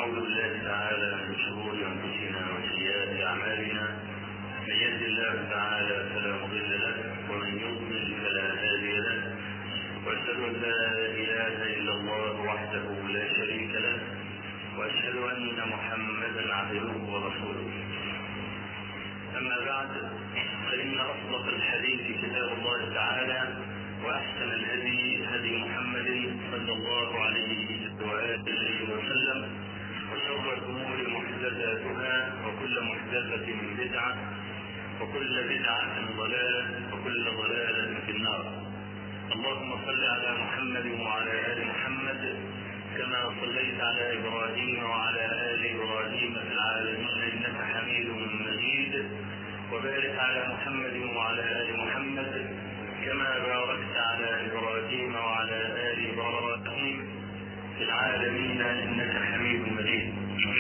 ونعوذ بالله تعالى من شرور انفسنا وسيئات اعمالنا من يهد الله تعالى فلا مضل له ومن يضلل فلا هادي له واشهد ان لا اله الا الله وحده لا شريك له واشهد ان محمدا عبده ورسوله اما بعد فان اصدق الحديث كتاب الله تعالى واحسن الهدي هدي محمد صلى الله عليه واله وسلم وشر الامور محدثاتها وكل محدثه بدعه وكل بدعه ضلاله وكل ضلاله في النار اللهم صل على محمد وعلى ال محمد كما صليت على ابراهيم وعلى ال ابراهيم في العالمين انك حميد مجيد وبارك على محمد وعلى ال محمد كما باركت على ابراهيم وعلى ال ابراهيم في العالمين انك حميد مجيد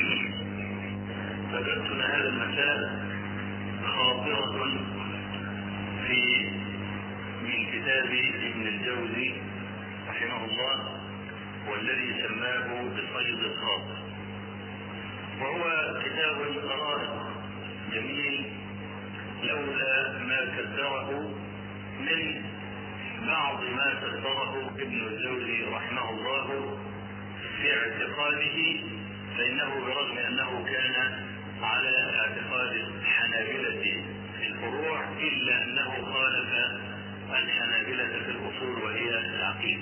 فكرتنا هذا المساء خاطرة في من كتاب ابن الجوزي رحمه الله والذي سماه بصيد الخاطر وهو كتاب رائع جميل لولا ما كدره من بعض ما كدره ابن الجوزي رحمه الله في اعتقاده فإنه برغم أنه كان على اعتقاد الحنابلة في الفروع إلا أنه خالف الحنابلة في الأصول وهي العقيدة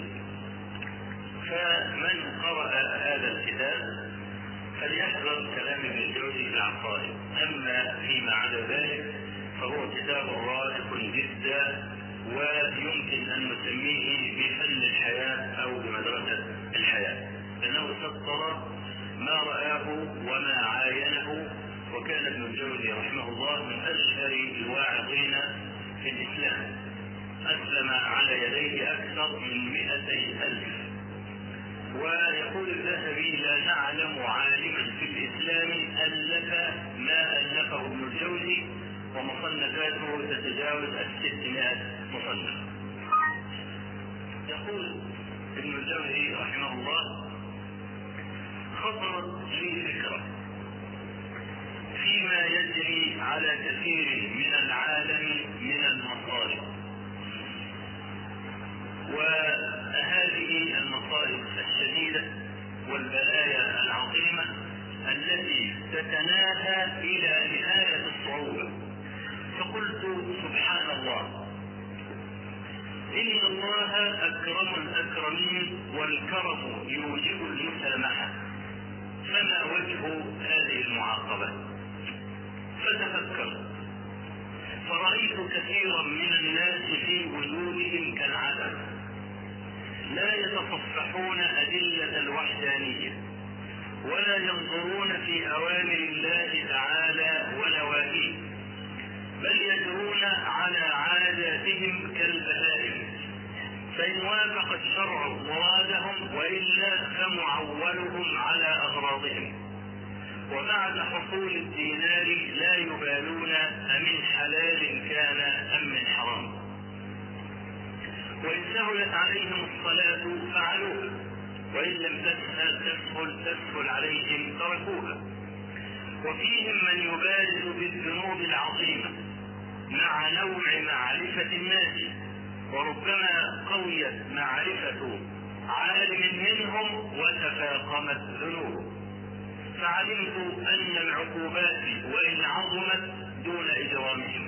فمن قرأ هذا الكتاب فليحذر كلام ابن الجوزي في العقائد أما فيما عدا ذلك فهو كتاب رائق جدا ويمكن أن نسميه بفن الحياة أو بمدرسة الحياة لأنه سطر ما رآه وما عاينه وكان ابن الجوزي رحمه الله من أشهر الواعظين في الإسلام أسلم على يديه أكثر من مئتي ألف ويقول الذهبي لا نعلم عالما في الإسلام ألف ما ألفه ابن الجوزي ومصنفاته تتجاوز الستمائة مصنف يقول ابن الجوزي رحمه الله خطرت لي فكرة فيما يجري على كثير من العالم من المصائب وهذه المصائب الشديدة والبلايا العظيمة التي تتناهى إلى نهاية الصعوبة فقلت سبحان الله إن الله أكرم الأكرمين والكرم يوجب المسامحة فما وجه هذه المعاقبة فتفكرت فرأيت كثيرا من الناس في وجودهم كالعدم لا يتصفحون أدلة الوحدانية ولا ينظرون في أوامر الله تعالى ونواهيه بل يجرون على عاداتهم كالبهائم فإن وافق الشرع مرادهم وإلا فمعولهم على أغراضهم وبعد حصول الدينار لا يبالون أمن حلال كان أم من حرام وإن سهلت عليهم الصلاة فعلوها وإن لم تسهل تسهل تسهل عليهم تركوها وفيهم من يبارز بالذنوب العظيمة مع نوع معرفة الناس وربما قويت معرفة عالم منهم وتفاقمت ذنوبه فعلمت أن العقوبات وإن عظمت دون إجرامهم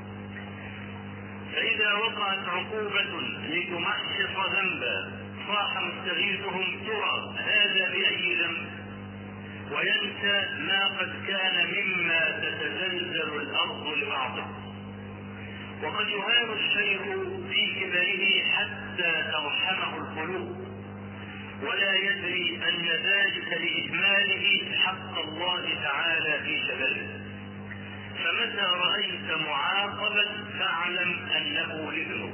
فإذا وقعت عقوبة لتمحص ذنبا صاح مستغيثهم ترى هذا بأي ذنب وينسى ما قد كان مما تتزلزل الأرض لبعضه وقد يهان الشيخ في كبره حتى ترحمه القلوب ولا يدري أن ذلك لإهماله حق الله تعالى في شبابه فمتى رأيت معاقبا فاعلم أنه لذنوب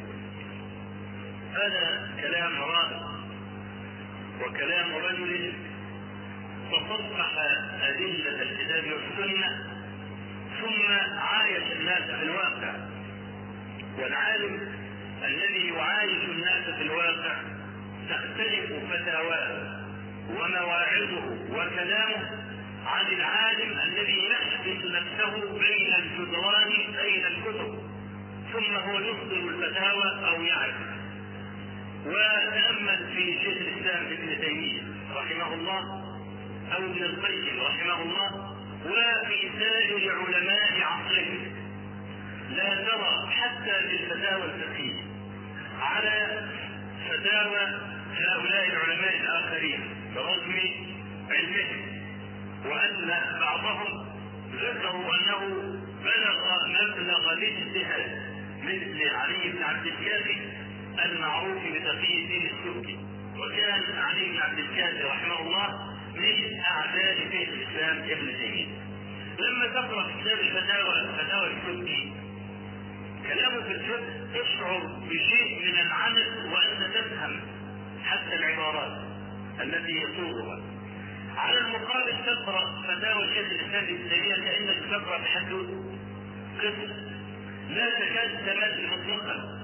هذا كلام رائع وكلام رجل تصفح أدلة الكتاب والسنة ثم عايش الناس في الواقع والعالم الذي يعايش الناس في الواقع تختلف فتاواه ومواعظه وكلامه عن العالم الذي يحبس نفسه بين الجدران بين الكتب ثم هو يصدر الفتاوى او يعرف وتامل في شيخ الاسلام ابن تيميه رحمه الله او ابن القيم رحمه الله وفي سائر علماء عصره لا ترى حتى في الفتاوى الفقهيه على فتاوى هؤلاء العلماء الاخرين برغم علمهم وان بعضهم ذكروا انه بلغ مبلغ الاجتهاد مثل علي بن عبد الكافي المعروف بتقي الدين السبكي وكان علي بن عبد الكافي رحمه الله من اعداء شيخ الاسلام ابن تيميه لما تقرا في كتاب الفتاوى فتاوى السبكي كلامه في الفقه تشعر بشيء من العنف وانت تفهم حتى العبارات التي يصورها على المقابل تقرا فتاوى شيخ الاسلام ابن تيميه كانك تقرا بحدود قصه لا تكاد تمل مطلقا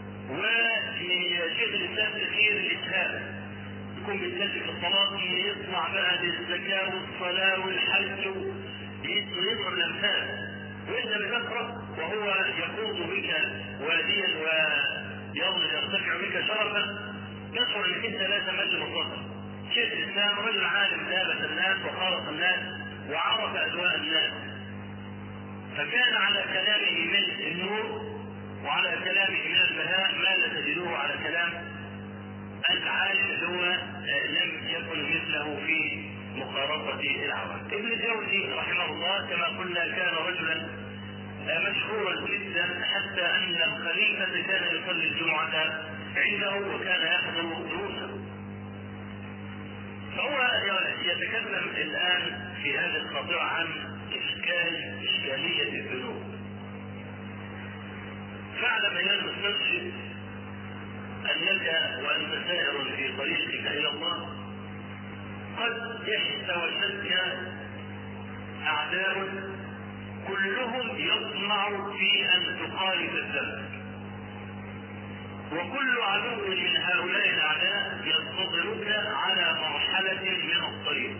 وشيخ الاسلام كثير الاسهام يكون بيتكلم في الصلاه يصنع بقى للزكاه والصلاه والحج ويضرب الامثال وانت بتقرا وهو يخوض بك واديا ويرتفع بك شرفا تشعر انك انت لا تمل مطلقا شيخ الاسلام رجل عالم دابه الناس وخالط الناس وعرف اذواق الناس فكان على كلامه من النور وعلى كلامه من البهاء ما لا تجدوه على كلام العالم اللي هو لم يكن مثله في مخالطة العوام. ابن الجوزي رحمه الله كما قلنا كان رجلا مشهورا جدا حتى ان الخليفة كان يصلي الجمعة عنده وكان يحضر دروسه. فهو يتكلم الان في هذه الخاطرة عن اشكال اشكالية الذنوب. فاعلم ايها المسترشد انك وانت سائر في طريقك الى الله قد يحتوشتك اعداء كلهم يطمع في ان تخالف الذنب وكل عدو من هؤلاء الاعداء ينتظرك على مرحله من الطريق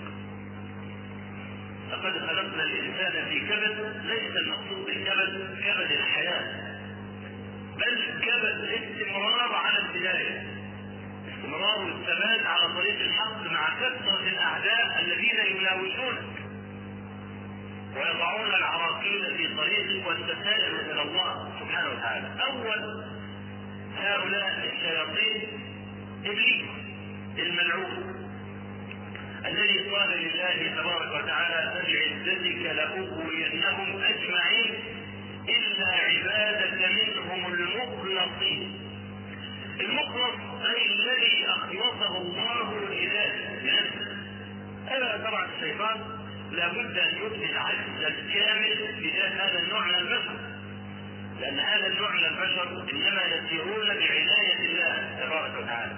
لقد خلقنا الانسان في كبد ليس المقصود بالكبد كبد الحياه بل كبد الاستمرار على البدايه استمرار والثبات على طريق الحق مع كثره الاعداء الذين يناوشونك ويضعون العراقيل في طريقك والتسائل الى الله سبحانه وتعالى اول هؤلاء الشياطين ابليس الملعون الذي قال لله تبارك وتعالى فبعزتك لاغوينهم اجمعين الا عبادك منهم المخلصين المخلص اي الذي اخلصه الله لذاته هذا طبعا الشيطان لابد ان يبدي العجز الكامل تجاه هذا النوع من البشر لان هذا النوع من البشر انما يسيرون بعنايه الله تبارك وتعالى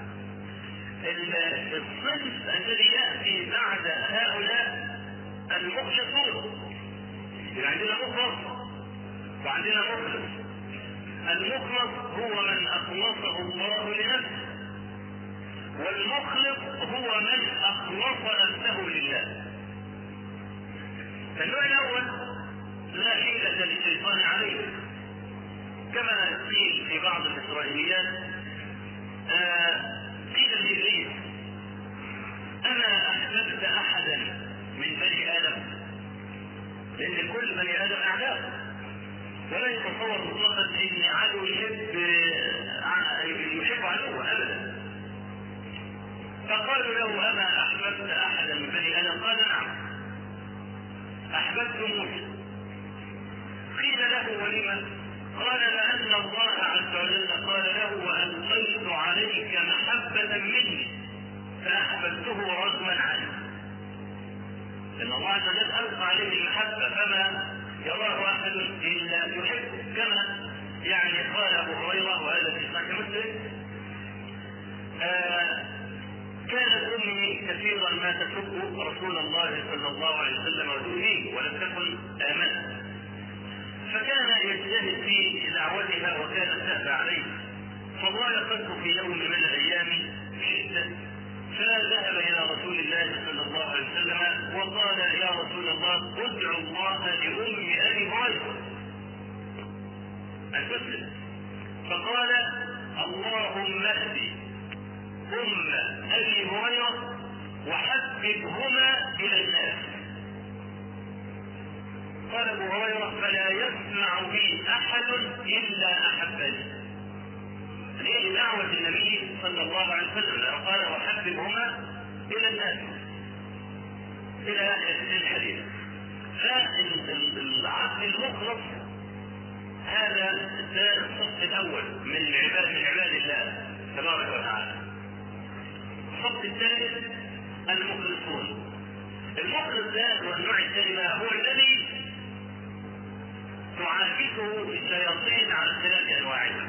الصنف الذي ياتي بعد هؤلاء المخلصون يعني عندنا مخلص وعندنا مخلص المخلص هو من اخلصه الله لنفسه والمخلص هو من اخلص نفسه لله فالنوع الاول لا حيلة للشيطان عليه كما قيل في بعض الاسرائيليات آه قيل لابليس اما احببت احدا من بني ادم لان كل بني ادم اعداء ولا يتصور مطلقا ان عدو يحب يحب عدوه ابدا فقالوا له اما احببت احدا من بني ادم قال نعم احببت موسى قيل له ولم قال لان الله عز وجل قال له والقيت عليك محبه مني فاحببته رغما عنه ان الله عز وجل القى عليه المحبه فما يراه احد الا يحبه كما يعني قال ابو هريره وهذا في صحيح مسلم آه كانت امي كثيرا ما تسب رسول الله صلى الله عليه وسلم وتؤذيه ولم تكن امنت فكان يجتهد في دعوتها وكانت تأبى عليه فضايقته في يوم من الايام بشده فذهب الى رسول الله صلى الله عليه وسلم وقال يا رسول الله ادعو الله لام ابي هريره ان تسلم فقال اللهم اهد ام ابي هريره وحببهما الى الناس قال ابو هريره فلا يسمع بي احد الا احبني هي دعوة النبي صلى الله عليه وسلم لأنه قال وحببهما إلى الناس إلى آخر الحديث فالعبد المخلص هذا الصف الأول من عباد من عباد الله تبارك وتعالى الصف الثالث المخلصون المخلص ده هو النوع الثاني هو الذي تعاكسه الشياطين على اختلاف انواعها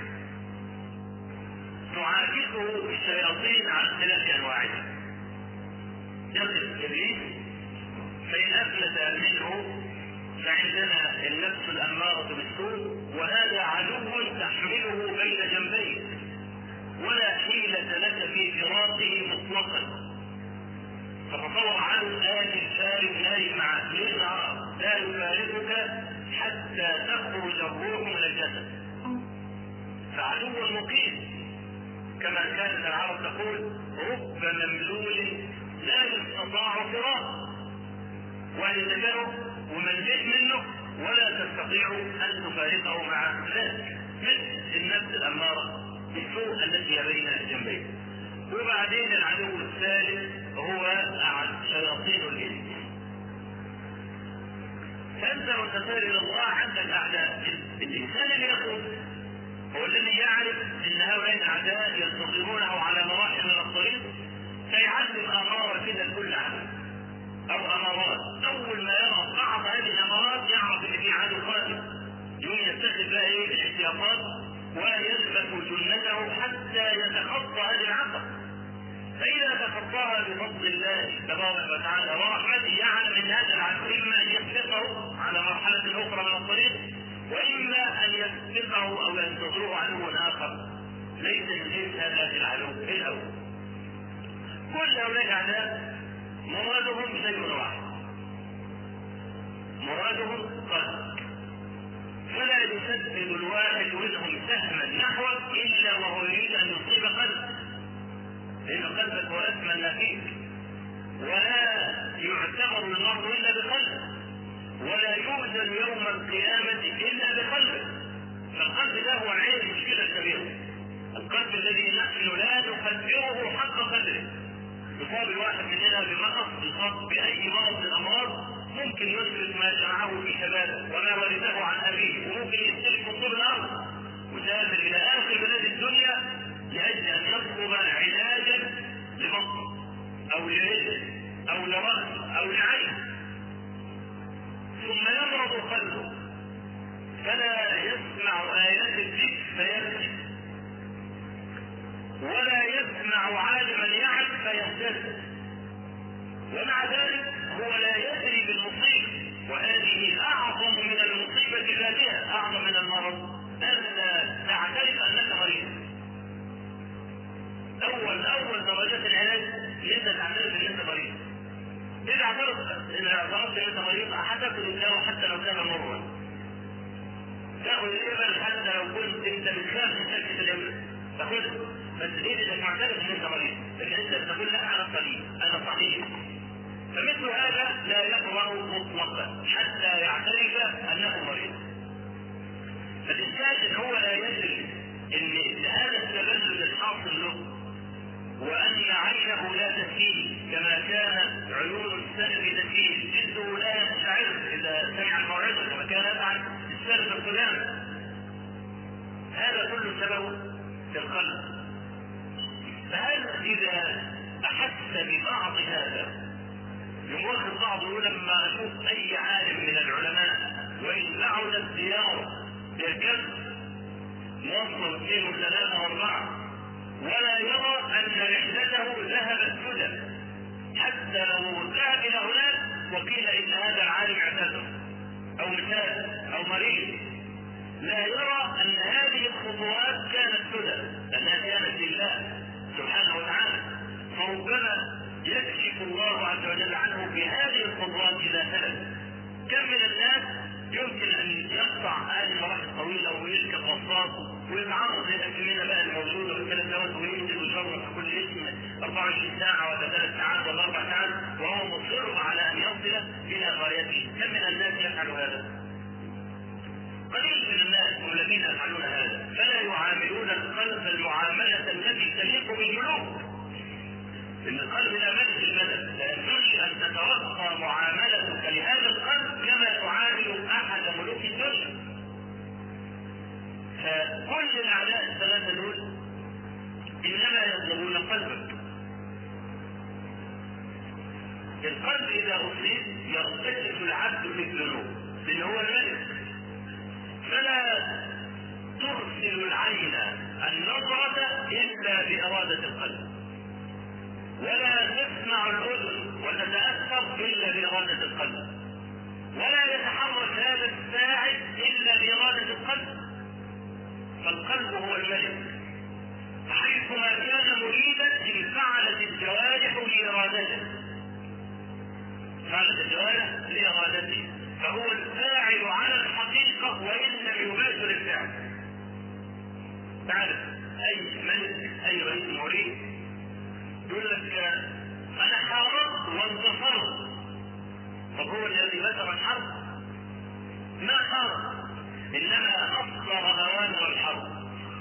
تعاكسه الشياطين على اختلاف انواعها يقف ابليس فان افلت منه فعندنا النفس الاماره بالسوء وهذا عدو تحمله بين جنبيك ولا حيلة لك في فراقه مطلقا فتصور عدو آتي الفارق نايم معك ليل نهار لا يفارقك حتى تخرج الروح من الجسد فعدو مقيم كما كانت العرب تقول رب مملول لا يستطاع فراقه ويتجره ومليت منه ولا تستطيع ان تفارقه مع ذلك مثل النفس الاماره بالسوء التي بين جنبيه وبعدين العدو الثالث هو شياطين الانس فانت وتسير الى الله عندك اعداء الانسان اللي يقول هو الذي يعرف ان هؤلاء الاعداء ينتظرونه على مراحل من الطريق فيعلم اماره كده لكل عدو او امارات اول ما يرى بعض هذه الامارات يعرف ان في عدو قادم يقوم يتخذ بقى ايه الاحتياطات ويثبت جنته حتى يتخطى هذه العقبه فإذا تخطاها بفضل الله تبارك وتعالى ورحمته يعلم أن هذا العدو إما أن يسبقه على مرحلة أخرى من الطريق وإما أن يسبقه أو ينتظره عدو آخر ليس من جنس هذا العدو الأول. كل هؤلاء الأعداء مرادهم شيء واحد. مرادهم قلب. فلا يسدد الواحد منهم سهما نحوك إلا وهو يريد أن يصيب قلبه. لأن قلبك هو أثمن ما فيك ولا يعتبر المرء إلا بقلبه ولا يوزن يوم القيامة إلا بقلبه فالقلب ده هو عين المشكلة الكبيرة القلب الذي نحن لا نقدره حق قدره يصاب الواحد مننا بمرض يصاب بأي مرض من الأمراض ممكن يدرك ما جمعه في شبابه وما ورثه عن أبيه وممكن يستلف من طول الأرض وسافر إلى آخر بلاد الدنيا لأجل أن يطلب علاجا لبطن أو لرجل أو لرأس أو لعين ثم يمرض قلبه فلا يسمع آيات الذكر فيبكي ولا يسمع عالما يعد فيهتز ومع ذلك هو لا يدري بالمصيبة وهذه أعظم من المصيبة ذاتها أعظم من المرض ألا تعترف أنك مريض اول اول درجات العلاج ان انت تعترف ان انت مريض اذا اعترفت ان اعترفت ان انت مريض هتاخد الدواء حتى لو كان مرا تاخذ الابر حتى لو كنت انت بتخاف من شركه الابر تاخذها بس ليه انك معترف ان انت مريض لكن انت بتقول لا انا صليب انا صحيح فمثل هذا لا يقرا مطلقا حتى يعترف انه مريض فالانسان ان هو لا يدري ان هذا التبلد الحاصل له وأن عينه لا تسيل كما كانت عيون السلف تسيل جده لا يستعر إذا سمع الموعظة كما كان يفعل السلف القدامى هذا كله سبب في القلب فهل إذا أحس ببعض هذا يموخر بعض يقول لما أشوف أي عالم من العلماء وإن بعدت دياره بالكذب موصل اثنين وثلاثة وأربعة ولا يرى ان رحلته ذهبت سدى حتى لو ذهب الى هناك وقيل ان هذا العالم اعتذر او مثال او مريض لا يرى ان هذه الخطوات كانت سدى لانها كانت لله سبحانه وتعالى فربما يكشف الله عز وجل عنه بهذه القدرات اذا سلم كم من الناس يمكن ان يقطع هذه المراحل طويله ويركب رصاص ويتعرض للاسمنه بقى الموجوده والكلام دوت وينزل ويجرب في كل اسم 24 ساعه ولا ثلاث ساعات ولا اربع ساعات وهو مصر على ان يصل الى غايته، كم من الناس يفعل هذا؟ قليل من الناس الذين يفعلون هذا فلا يعاملون القلب المعامله التي تليق بالملوك ان القلب لا ملك المدد لا ينبغي ان تترقى معاملتك لهذا القلب كما تعامل احد ملوك الدنيا فكل الاعداء الثلاثه دول انما يطلبون قلبك القلب اذا اصيب يرتكب العبد في الذنوب لان هو الملك فلا ترسل العين النظرة إلا بإرادة القلب ولا تسمع الأذن وتتأثر إلا بإرادة القلب ولا يتحرك هذا الساعد إلا بإرادة القلب فالقلب هو الملك حيثما كان مريدا انفعلت الجوارح لإرادته فعلت الجوارح لإرادته فهو الفاعل على الحقيقة وإن لم يباشر الفعل تعرف أي ملك أي رئيس مريد يقول لك انا حاربت وانتصرت طب هو الذي بشر الحرب ما حارب انما اصدر اوامر الحرب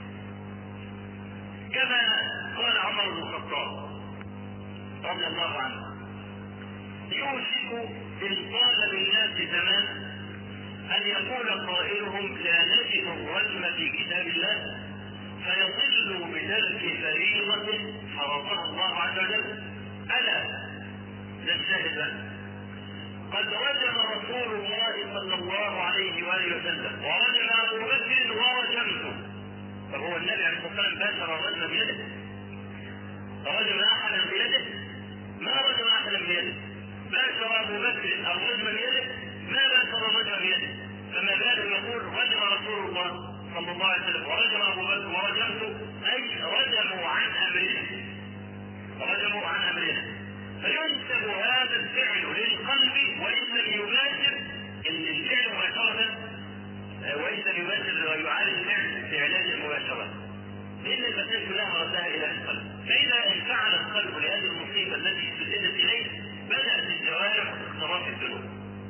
كما قال عمر بن الخطاب رضي الله عنه يوشك ان طال بالناس زمان ان يقول قائلهم لا نجد الرجم في كتاب الله فيضل بترك فريضة فرضها الله عز وجل ألا نشهد قد رجم رسول الله صلى الله عليه وآله وسلم ورجم أبو بكر ورجمته فهو النبي عليه الصلاة والسلام باشر الرجم بيده رجم أحدا بيده ما رجم أحدا بيده باشر أبو بكر الرجم بيده ما باشر الرجم بيده فما بالك يقول رجم رسول الله صلى الله عليه وسلم ورجم ابو بكر ورجمت اي رجموا عن امرنا رجموا عن امرنا فينسب هذا الفعل للقلب وان لم يباشر ان الفعل مباشره وان لم يباشر يعالج الفعل في علاج المباشره لان المسائل كلها مردها الى القلب فاذا انفعل القلب لهذه المصيبه التي استسلت اليه بدات الجوارح اقتراف الذنوب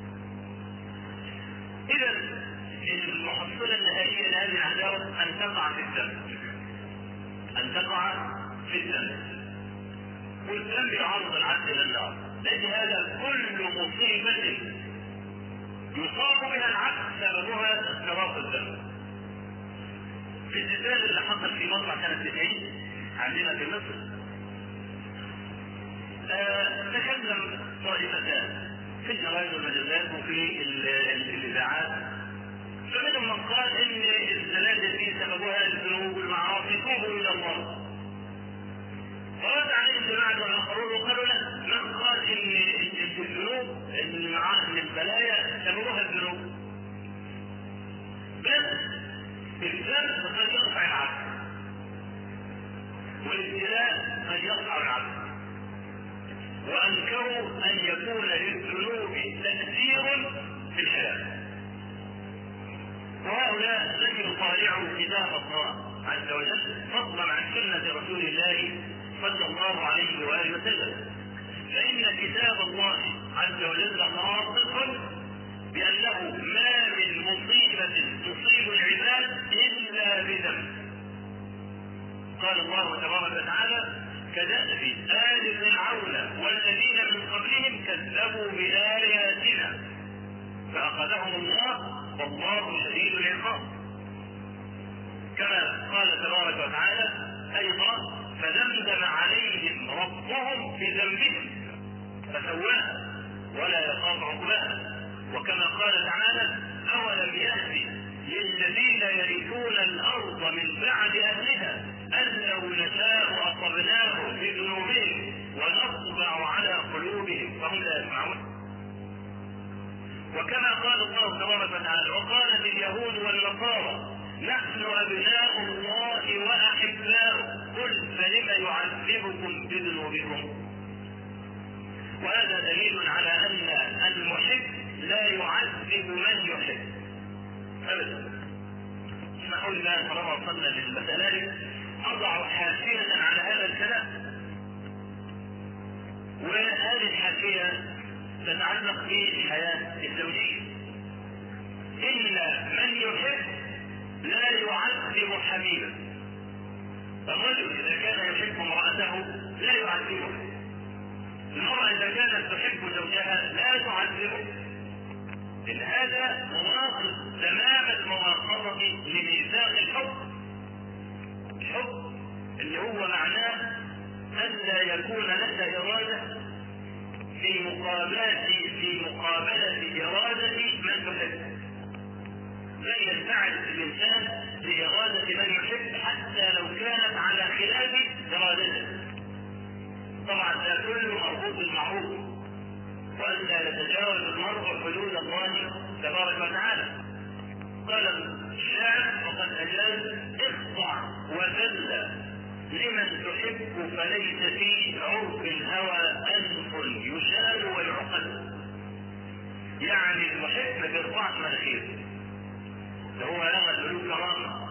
اذا المحصلة النهائية لهذه العداوة أن تقع في الذنب. أن تقع في الذنب. والذنب يعرض العبد إلى النار. لأن هذا كل مصيبة يصاب بها العبد سببها اقتراف الذنب. في الزلزال اللي حصل في مصر سنة 90 عندنا في مصر آه تكلم طائفتان في الجرائد والمجلات وفي الاذاعات فمنهم من قال ان الزلازل دي سببها الذنوب والمعاصي توبوا الى الله فرد عليه الجماعه والاخرون وقالوا لا من قال ان الذنوب ان البلايا سببها الذنوب بس الذنب قد يقطع العبد والابتلاء قد يقطع العبد وانكروا ان يكون للذنوب تاثير في الحياه وهؤلاء لم يطالعوا كتاب الله عز وجل فضلا عن سنة رسول الله صلى الله عليه وآله وسلم فإن كتاب الله عز وجل ناطق بأنه ما من مصيبة تصيب العباد إلا بذنب قال الله تبارك وتعالى كدأب آل فرعون والذين من قبلهم كذبوا بآياتنا فأخذهم الله والله شديد العقاب كما قال تبارك وتعالى ايضا فدمدم عليهم ربهم بذنبهم فسواها ولا يخاف عقباها وكما قال تعالى اولم يهدي للذين يرثون الارض من بعد اهلها ان لو نشاء اصبناهم بذنوبهم ونطبع على قلوبهم فهم لا يسمعون وكما قال الله تبارك وتعالى وقالت اليهود والنصارى نحن ابناء الله واحباؤه قل فلم لم يعذبكم بذنوبكم وهذا دليل على ان المحب لا يعذب من يحب ابدا اسمحوا لي بقى طالما وصلنا للمسألة أضع حاشية على هذا الكلام وهذه الحاشية تتعلق بالحياة الزوجية إن من يحب لا يعذب حبيبه الرجل إذا كان يحب امرأته لا يعذبها المرأة إذا كانت تحب زوجها لا تعذبه إن هذا مناقض تمام المناقضة لميثاق الحب الحب اللي هو معناه ألا يكون لك إرادة في مقابلة في مقابلة إرادة من تحب لا ينفعل الإنسان لإرادة من يحب حتى لو كانت على خلاف إرادته طبعا ده كله مربوط بالمعروف وألا يتجاوز المرء حدود الله تبارك وتعالى قال الشاعر وقد أجاز اخضع وذل لمن تحب فليس في عرف الهوى أنف يشال ويعقد يعني المحب ما بيرفعش مناخير ده هو لما له كرامة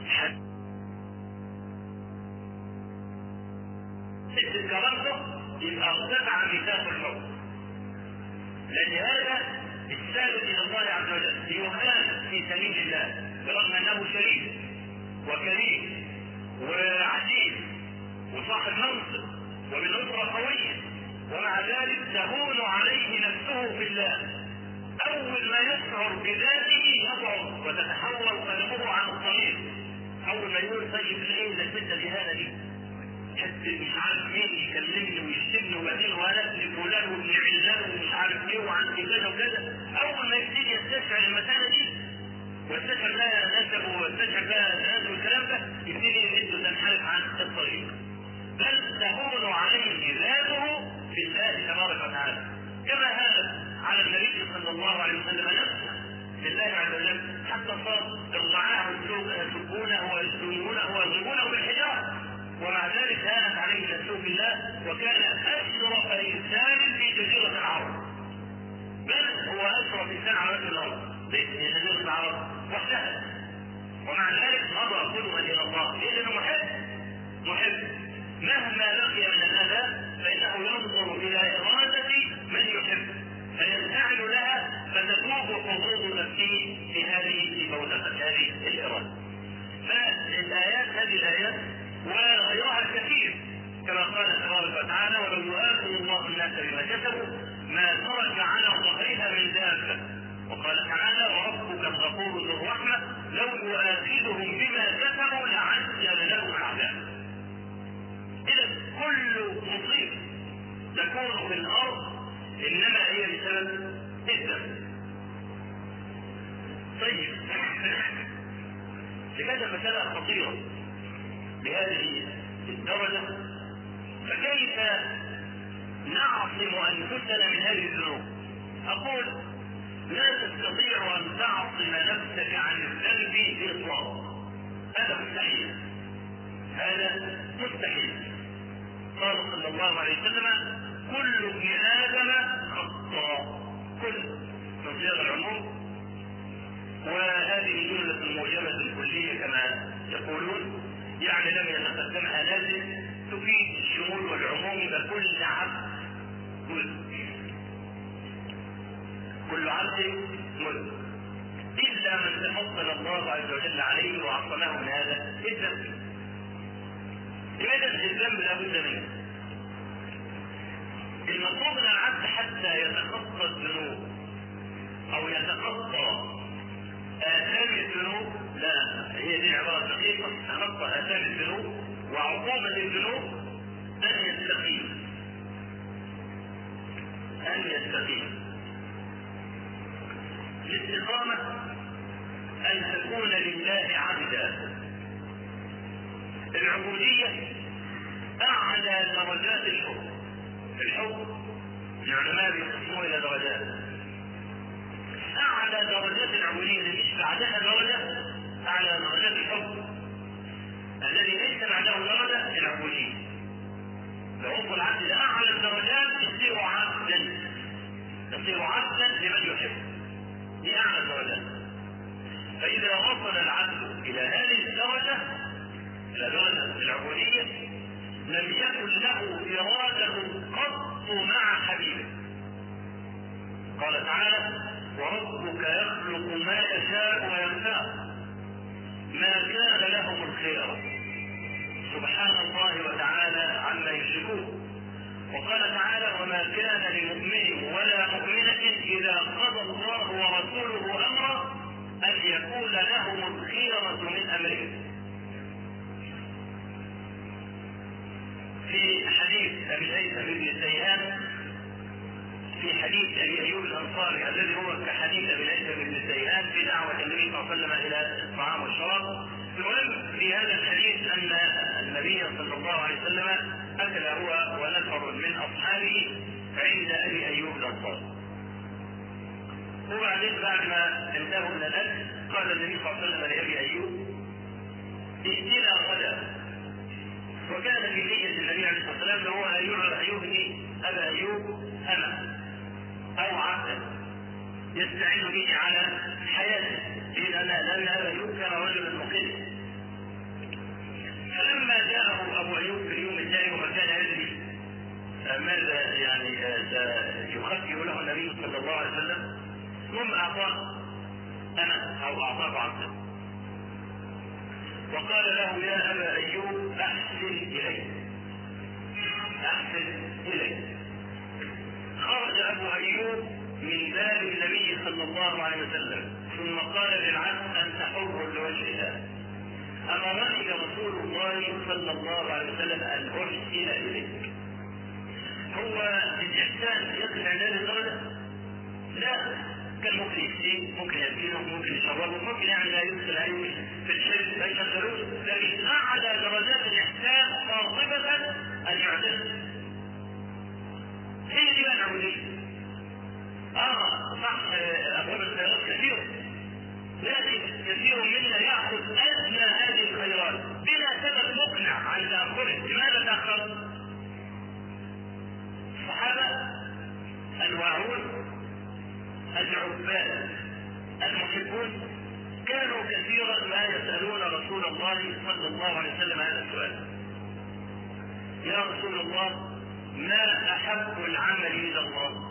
حتة كرامته يبقى ارتفع ميثاق الحب لأن هذا السالك إلى الله عز وجل ليهان في سبيل الله برغم أنه شريف وكريم وعزيز وصاحب منصب وبالأسرة قوية ومع ذلك تهون عليه نفسه في الله أول ما يشعر بذاته يضعف وتتحول قلبه عن الطريق أول ما يقول طيب إيه للبنت الإهانة دي؟ حتى مش عارف مين يكلمني ويشتمني وبعدين وانا ابن فلان وابن علان ومش عارف ايه وعن كذا وكذا اول ما يبتدي يستشعر المساله دي واستشعر لها نسب واستشعر لها ناس والكلام ده يبتدي انه تنحرف عن الطريق بل تهون عليه ذاته في الله تبارك وتعالى كما هذا على النبي صلى الله عليه وسلم نفسه لله عز وجل حتى صار الرعاة يسبونه ويسلمونه ويضربونه بالحجاره ومع ذلك هانت عليه نفسه بالله وكان اشرف انسان في جزيره العرب بل هو اشرف انسان على وجه الارض في جزيره العرب وحدها ومع ذلك مضى قدما الى الله لانه محب محب مهما لقي من الاذى فانه ينظر الى اراده من يحب فينفعل لها فتذوب حظوظ نفسه في هذه في بوتقه هذه الاراده فالايات هذه الايات وغيرها الكثير كما قال تبارك وتعالى ولو يؤاخذ الله الناس بما كسبوا ما ترك على ظهرها من دابه وقال تعالى وربك الغفور ذو الرحمه لو يؤاخذهم بما كسبوا لعجل لهم العذاب اذا كل مصيبه تكون في الارض انما هي بسبب الذنب طيب لماذا مسألة خطيرة بهذه الدرجة فكيف نعصم أنفسنا من هذه الذنوب أقول لا تستطيع أن تعصم نفسك عن الذنب بإطلاق هذا مستحيل هذا مستحيل قال صلى الله عليه وسلم كل ابن آدم خطاء كل من صيغ العموم وهذه جملة موجبة كلية كما يقولون يعني لم يتقدمها لازم تفيد الشمول والعموم فكل عبد ملك كل عبد ملك إلا من تفضل الله عز وجل عليه وعصمه من هذا الذنب لماذا الذنب لابد منه؟ المطلوب من العبد حتى يتخطى الذنوب او يتخطى اثام الذنوب لا هي دي عباره دقيقه تخطى اثام الذنوب وعقوبه الذنوب ان يستقيم ان يستقيم الاستقامه ان تكون لله عبدا العبوديه اعلى درجات الحب الحب العلماء بيقسموه الى درجات اعلى درجات العبوديه اللي مش بعدها درجه اعلى درجات الحب الذي ليس بعده درجه العبوديه عضو العبد ده اعلى الدرجات يصير عبدا يصير عبدا لمن يحب دي اعلى الدرجات فاذا وصل العبد الى هذه الدرجه الى درجه العبوديه لم يكن له اراده قط مع حبيبه قال تعالى وربك يخلق ما يشاء ويختار ما كان لهم الخيرة سبحان الله وتعالى عما يشركون وقال تعالى وما كان لمؤمن ولا مؤمنة إذا قضى الله ورسوله أمرا أن يكون لهم الخيرة من أمرهم في حديث أبي الهيثم بن السيهان في حديث ابي ايوب الانصاري الذي هو كحديث ابي الهيثم بن السيهان في دعوه النبي صلى الله عليه وسلم الى الطعام والشراب المهم في هذا الحديث ان النبي صلى الله عليه وسلم اكل هو ونفر من اصحابه عند ابي ايوب الانصاري وبعدين بعد ما انتهوا من الاكل قال النبي صلى الله عليه وسلم لابي ايوب ائتنا غدا وكان في نية النبي عليه الصلاة والسلام هو أن يهدي أبا أيوب أنا أو عبدا يستعين به على حياته لأن لأن أبا أيوب كان رجلا مقلا فلما جاءه أبو أيوب في اليوم الثاني وما كان يدري ماذا يعني سيخفف له النبي صلى الله عليه وسلم ثم أعطاه أنا أو أعطاه عبدا وقال له يا أبا أيوب أحسن إلي أحسن إلي خرج أبو أيوب من باب النبي صلى الله عليه وسلم ثم قال للعبد أنت حر لوجه الله أمرني رسول الله صلى الله عليه وسلم أن أحسن إليك هو الإحسان يصل عند هذه الدرجة؟ لا كان ممكن يكفيه ممكن يأكله ممكن يشربه ممكن يعني لا يدخل عليه في الشرك ما يشغلوش لكن أعلى درجات الإحسان قاطبة أن يعتزل هي دي العبودية اه صح أقول الخيرات كثير لكن كثير منا يأخذ أدنى هذه الخيرات بلا سبب مقنع عن تأخره لماذا تأخر؟ الصحابة الواعون العباد المحبون كانوا كثيرا ما يسألون رسول الله صلى الله عليه وسلم هذا السؤال يا رسول الله ما أحب العمل إلى الله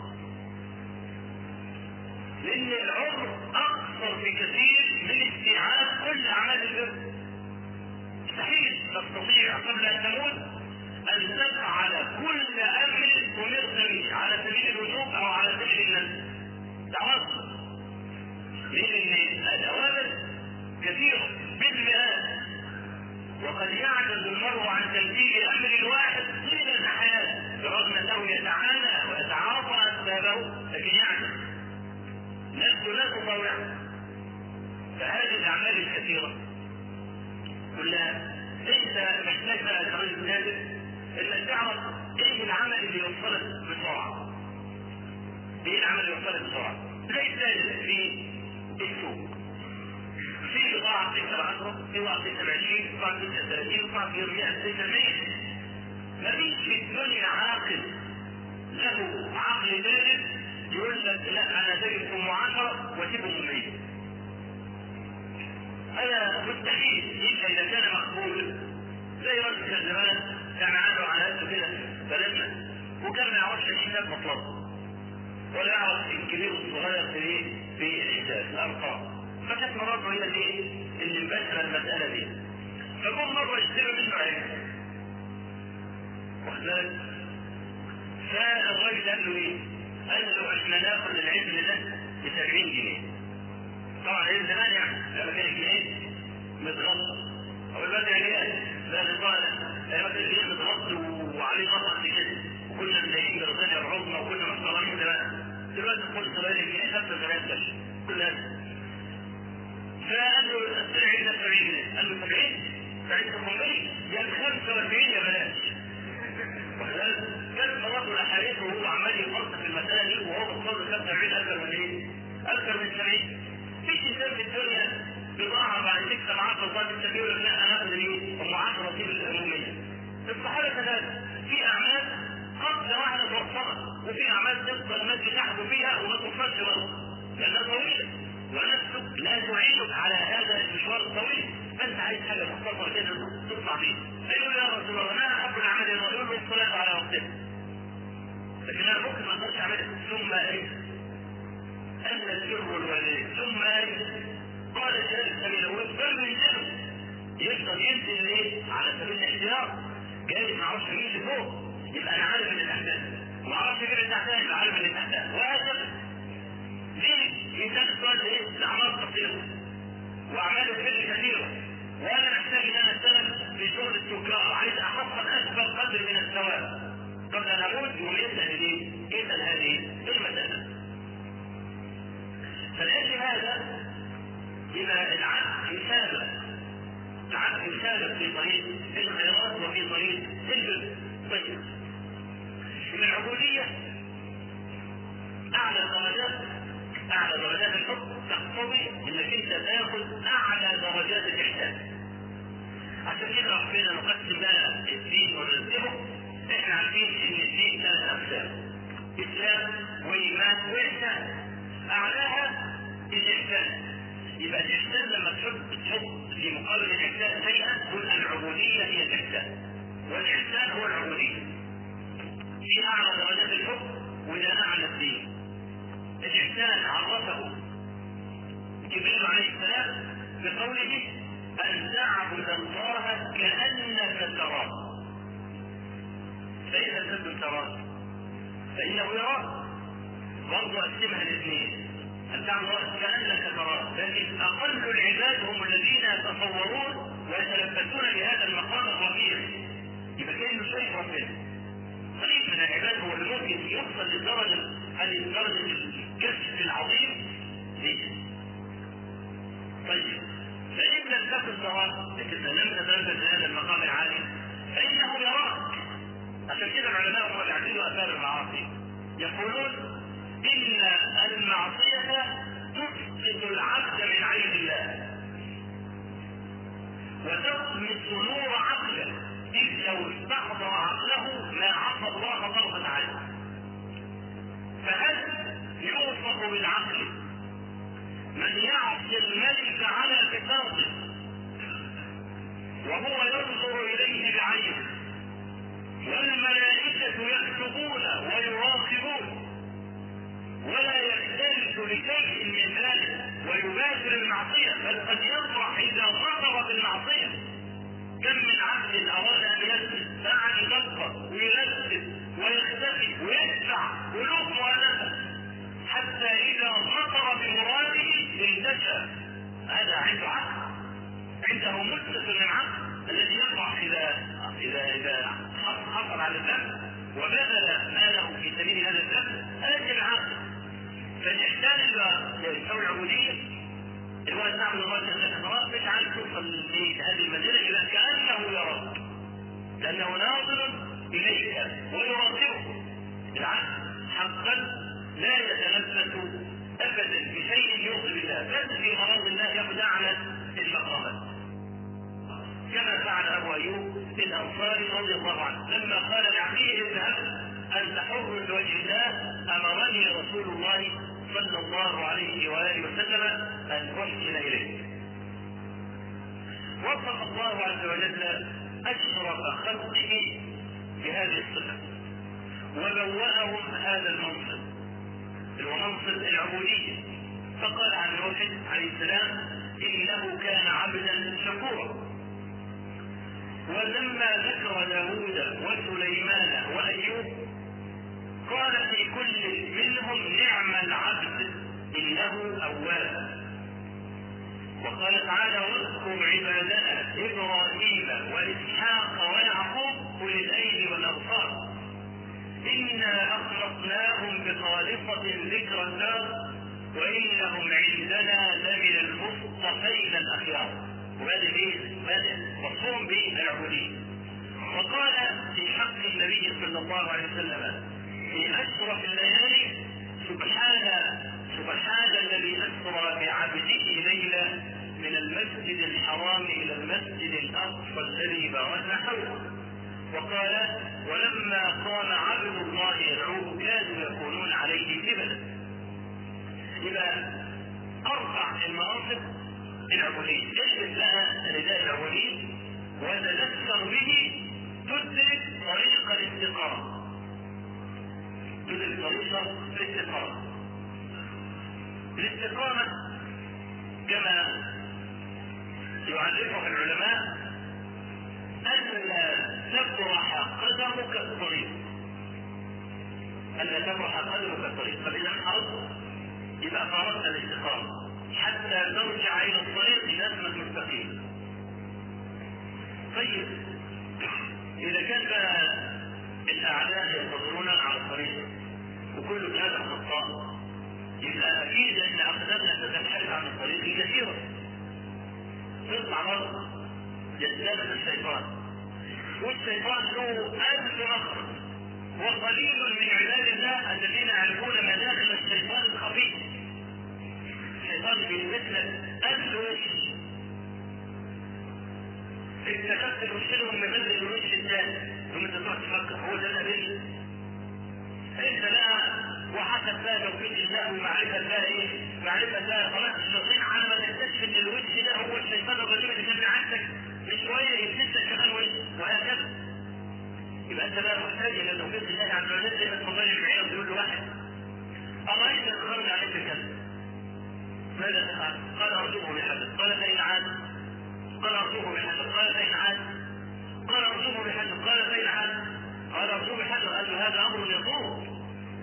لأن العمر أقصر بكثير من استيعاب كل أعمال البر مستحيل تستطيع قبل أن تموت أن تفعل كل أمر أمرت به على سبيل الوجوب أو على سبيل النفس تعرض لأن الأوامر كثيرة بالمئات وقد يعجز المرء عن تنفيذ أمر واحد طيل الحياة برغم أنه يتعانى ويتعاطى أسبابه لكن يعجز نفسه لا تطاوعه فهذه الأعمال الكثيرة كلها ليس محتاج بقى كرجل نادر انك تعرف ايه العمل اللي يوصلك بسرعه ايه العمل اللي يوصلك بسرعه ليس في السوق في بضاعة تكسب 10 في بضاعة تكسب 20 بضاعة تكسب 30 بضاعة تكسب 100 تكسب 100 مفيش في الدنيا عاقل له عقل بارد يقول لك لا انا سجنكم 10 واسيبهم 100 هذا مستحيل الا اذا كان مقبول زي راجل كان زمان كان عنده على قده كده بلدنا وكان ما يعرفش الحساب مطلقا ولا يعرف الكبير والصغير في ايه؟ في الحساب الارقام فكانت مراته هي اللي اللي مباشره المساله دي فجم مره يشتروا منه عين واخد بالك؟ فالراجل قال له ايه؟ قال له احنا ناخد العجل ده ب 70 جنيه طبعا ايه زمان يعني لما كان الجنيه متغطى او الوقت يعني ايه؟ لا طالع مثلا الجنيه متغطى وعليه غطا كده وكنا مضايقين برضانا العظمى وكنا محترمين زمان دلوقتي كل صغير الجنيه خمسة زمان بس كل هذا فقال له السعر ده 70 جنيه قال له 70 فانت قومي قال 45 يا بلاش كانت مراته الاحاديث وهو عمال يفصل في المساله دي وهو بيفصل 45 اكثر من ايه؟ اكثر من 70 مفيش انسان في الدنيا بضاعه بعد تكسب 10 ضرب السبيل ولا لا انا اخذ الايه؟ ام 10 نصيب الاموميه الصحابه كذلك في اعمال قد واحده توصلت وفي اعمال تفضل ماشي تحت فيها وما توصلش برضه لانها طويله ونفسك لا تعينك على هذا المشوار الطويل فانت عايز حاجه مختصره كده تطلع فيها فيقول يا رسول الله ما احب العمل يقول له الصلاه على وقتها لكن انا ممكن ما اقدرش اعملها ثم ايه؟ ان البر الوالدين ثم ايه؟ قال جالس سبيل الاول بل ينزله يقدر ينزل ايه؟ على سبيل الاحتياط جاي ما اعرفش مين اللي فوق يبقى انا عارف اللي تحتها ما اعرفش مين اللي تحتها يبقى عارف اللي تحتها وهكذا ليه؟ انسان السؤال ايه؟ الاعمال قصيره واعمال الفعل كثيره وانا محتاج ان انا اشتغل في شغل التجار عايز احصل اكبر قدر من الثواب قبل ان اموت يقوم يسال ليه؟ يسال هذه المساله فلاجل هذا اذا العبد يسابق العبد يسابق في طريق الخيرات وفي طريق البر طيب من العبوديه اعلى درجات اعلى درجات الحب تقتضي انك انت تاخذ اعلى درجات الاحسان عشان كده ربنا نقسم لنا الدين ونرتبه احنا عارفين ان الدين ثلاث اقسام اسلام وايمان واحسان اعلاها الاحسان يبقى الاحسان لما تحط تحط في مقابل الاحسان شيئا تقول العبوديه هي الاحسان والاحسان هو العبوديه في اعلى درجات الحب وده اعلى الدين الإحسان عرفه جبريل عليه السلام بقوله أن تعبد الله كأنك تراه فإذا لم تكن تراه فإنه يراك برضه أقسمها الاثنين أن تعبد الله كأنك تراه لكن أقل العباد هم الذين يتصورون ويتلبسون بهذا المقام الرفيع يبقى كأنه شيء ربنا قليل من العباد هو اللي ممكن يوصل للدرجة هذه الدرجة الكشف العظيم ليه؟ طيب فإن لم تكن تراه لكن لم تتلبس هذا المقام العالي فإنه يراك عشان كده العلماء هم اللي يعملوا آثار المعاصي يقولون إن المعصية تسقط العبد من عين الله وتطمس نور عقله إذ لو استحضر عقله ما عصى الله طرفة عين فهل يوصف بالعقل من يعصي الملك على فطرته وهو ينظر إليه بعينه والملائكة يكتبون ويراقبون ولا يختلف لشيء من ذلك ويباشر المعصية بل قد يفرح إذا خطر بالمعصية كم من عبد أراد أن يسجد فعل يدقق ويرتب ويختفي ويدفع قلوب مؤلفة حتى إذا خطر بمراده انتشى هذا عنده عقل عنده مدة من عقل الذي يفرح إذا إذا إذا حصل على الذنب وبذل ماله في سبيل هذا الذنب هذا العقل فالإحسان اللي يسوي العبودية اللي هو تعبد الله جل وعلا مش عايز توصل لهذه المنزلة إذا كأنه يراك لأنه ناظر إليك ويراقبك العقل حقا لا يتلبس أبدا بشيء يغضب الله بل في غرض الله ياخذ أعلى المقامات كما فعل أبو أيوب الأنصاري رضي الله عنه لما قال لعلي اذهب أنت حر لوجه الله أمرني رسول الله صلى الله عليه وآله وسلم أن أحسن إليك وفق الله عز وجل أشرف خلقه بهذه الصفة وبوأهم هذا المنصب هو منصب العبودية فقال عن نوح عليه السلام إنه كان عبدا شكورا ولما ذكر داود وسليمان وأيوب قال في كل منهم نعم العبد إنه أواب وقال تعالى واذكر عبادنا إبراهيم وإسحاق ويعقوب أولي الأيدي والأبصار إنا أخلصناهم بخالصة ذكر الدار وإنهم عندنا لمن المصطفين الأخيار وهذا ايه؟ هذا مفهوم بالعبودية وقال في حق النبي صلى الله عليه وسلم في أشرف الليالي سبحان سبحان الذي أسرى بعبده ليلا من المسجد الحرام إلى المسجد الأقصى الذي باركنا حوله وقال ولما قام عبد الله يدعوه كادوا يكونون عليه لبدا يبقى ارفع المناصب العبوديه اجلس لها رداء العبوديه وتذكر به تدرك طريق الاستقامه تدرك طريق الاستقامه الاستقامه كما يعرفها العلماء ألا تبرح قدمك الطريق ألا تبرح قدمك الطريق فإذا انحرفت يبقى فارقت الاستقامة حتى ترجع إلى الطريق لازمة مستقيم طيب إذا كان بقى الأعداء ينتظرون على الطريق وكل هذا خطاء يبقى أكيد أن أقدامنا تتنحرف عن الطريق كثيرا تطلع مرة يزداد الشيطان والشيطان له ألف مخرج وقليل من عباد الله الذين يعرفون مداخل الشيطان الخفي الشيطان بيمثل ألف وش اتخذت الوشلهم من بدل الوش الثاني ثم تروح تفكر هو ده النبي انت لا وحسب بقى توفيق الله ومعرفه الله ايه؟ معرفه الله خلاص الشياطين على ما تكتشف ان الوش ده هو الشيطان الرجيم اللي كان عندك من شويه يبتسم كمان وش وهكذا. يبقى انت بقى محتاج الى توفيق الله عز وجل زي ما تفضل العيال تقول له واحد ارايت ان خرج عليك الكلب ماذا تفعل؟ قال ارجوه بحدث قال فان عاد قال ارجوه بحدث قال فان عاد قال ارجوه بحدث قال فان عاد قال ارجوه بحدث قال له هذا امر يطول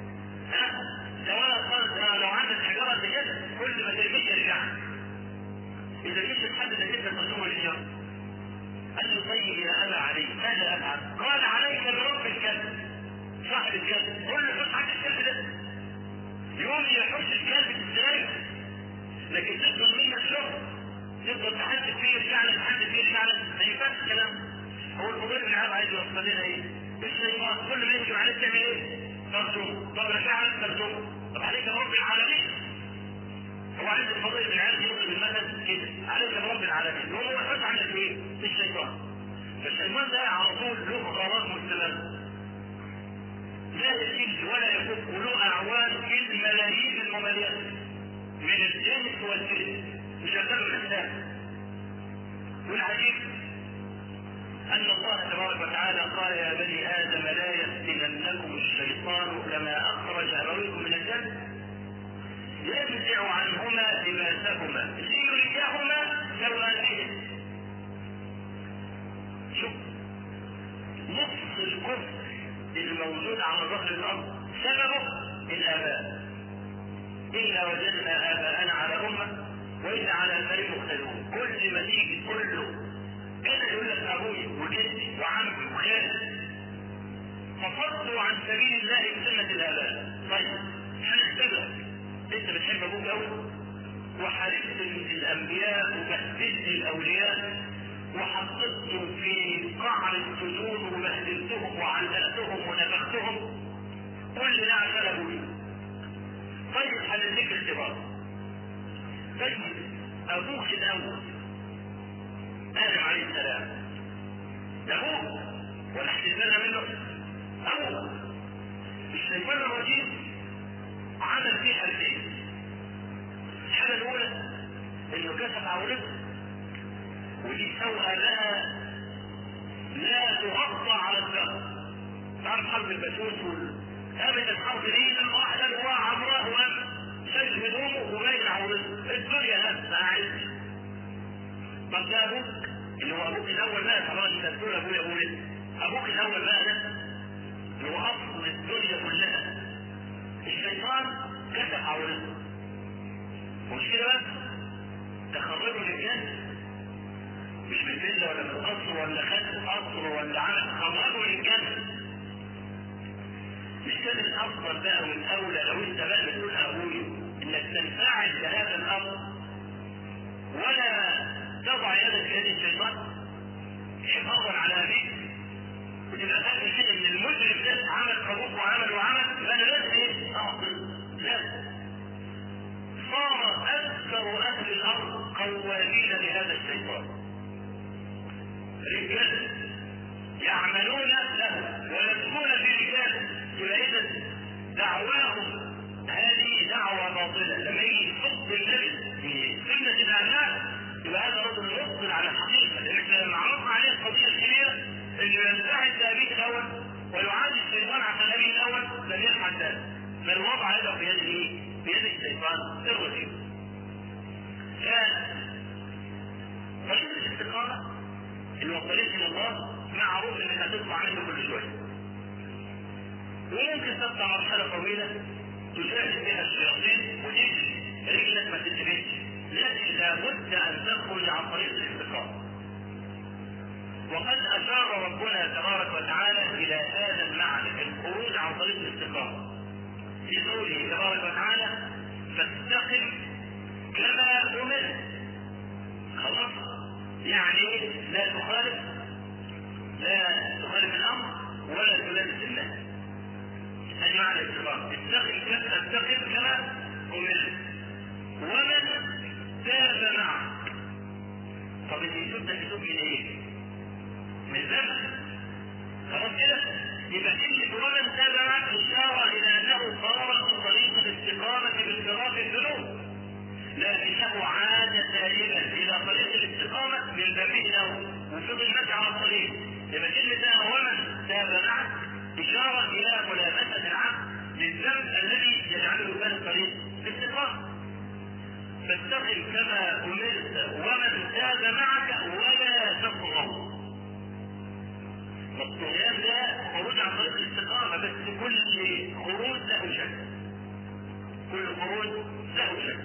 سواء قال لو عندك حجارة كده كل ما ترميه يرجع إذا جيت تحدد جدا تقوم الحجارة قال له طيب يا أبا علي ماذا أفعل؟ قال عليك برب الكلب صاحب الكلب قول له حط حاجة الكلب ده يوم يحوش الكلب تستريح لكن تفضل منك شغل تفضل تحدد فيه يرجع لك تحدد فيه يرجع لك ما ينفعش الكلام هو المدير بن عام عايز يوصل لنا ايه؟ الشيطان كل ما يجي عليك تعمل ايه؟ مرسوم طب رجع لك مرسوم طب عليك برب العالمين هو عايز الفضيل من العالم يوصل بالمثل كده عليك برب العالمين هو مسؤول عنك ايه؟ الشيطان فالشيطان ده على طول له غرض مستمر لا يجد ولا يفك له اعوان في الملايين المماليات من الجنس والجنس مش هتعمل الانسان والعجيب أن الله تبارك وتعالى قال يا بني آدم لا يفتننكم الشيطان كما أخرج أبويكم من الجنة ينزع عنهما لباسهما ليريهما سواتهما شوف نصف الكفر الموجود على ظهر الأرض سببه الآباء إنا وجدنا آباءنا على أمة وإنا على آثارهم مختلفون كل ما تيجي تقول له كده يقول لك ابوي وجدي وعمي وخالي فصدوا عن سبيل الله بسنة الآباء طيب هنختبرك انت بتحب ابوك قوي وحاربت الانبياء وبهدلت الاولياء وحطيتهم في قعر السجون وبهدلتهم وعلقتهم ونفختهم كل ده عشان ابوي طيب هنديك اختبار طيب ابوك الاول آدم عليه السلام ده هو ولا احتفلنا منه هو الشيطان الرجيم عمل فيه حاجتين الحاجة الأولى إنه كشف عورته ودي سوى لها لا تغطى على الدم تعرف حرب البسوس وال قامت الحرب دي لما واحدة هو عمراه وقام شايل هدومه وباين عورته الدنيا نفسها قاعد طب ده ابوك اللي هو ابوك الاول بقى طبعا انت بتقول ابويا ابويا ابوك الاول بقى ده اللي هو اصل الدنيا كلها الشيطان كشف عورته ومش كده بس تخرجوا للجنة مش بالفيلا ولا بالقصر ولا خد قصر ولا عمل خرجوا للجنة مش كان الافضل بقى والاولى لو انت بقى بتقول ابويا انك تنفعل بهذا الامر ولا تضع يدك في يد الشيطان حفاظا على ابيك وتبقى فاكر كده ان المجرم ده عمل قبوق وعمل وعمل يبقى انا لازم ايه؟ اعطل لا صار اكثر اهل الارض قوامين لهذا الشيطان رجال يعملون له ويكون في رجال يبقى اذا دعواهم هذه دعوة باطلة لما يجي يحط النبي في سنة الأعلام يبقى هذا رجل يبطل على الحقيقة لأن احنا لما عرضنا عليه القضية الكبيرة إنه ينتهي بأبيه الأول ويعادي الشيطان عشان أبيه الأول لم يفعل ذلك بل وضع يده في يد الايه؟ بيد الشيطان الرجيم. طريق الاستقامة اللي هو الطريق إلى الله معروف إنك هتطلع منه كل شوية. وممكن تطلع مرحلة طويلة تشاهد بها الشياطين وتمشي رجلك ما تتبعش لكن لابد أن تخرج عن طريق الاستقامة. وقد أشار ربنا تبارك وتعالى إلى هذا المعنى في الخروج عن طريق الاستقامة. في قوله تبارك وتعالى فاستقم كما أمرت خلاص يعني لا تخالف لا تخالف الأمر ولا تلبس الناس هذه معنى الاستقامة استقم كما استقم كما أمرت ومن تاب معك طب اللي تبدأ تتوب من ايه؟ من ذنب خلاص كده يبقى كلمة ومن تاب معك إشارة إلى أنه صار في طريق الاستقامة باختراق الذنوب لكنه عاد تائبا إلى طريق الاستقامة من ذنبه له وفضل ماشي على الطريق يبقى كلمة ومن تاب معك إشارة إلى ملامسة العبد للذنب الذي يجعله كان الطريق الاستقامة فاستقم كما أمرت ومن تاب معك ولا تطغوا الطغيان ده خروج عن طريق الاستقامة بس كل خروج له شك كل خروج له شك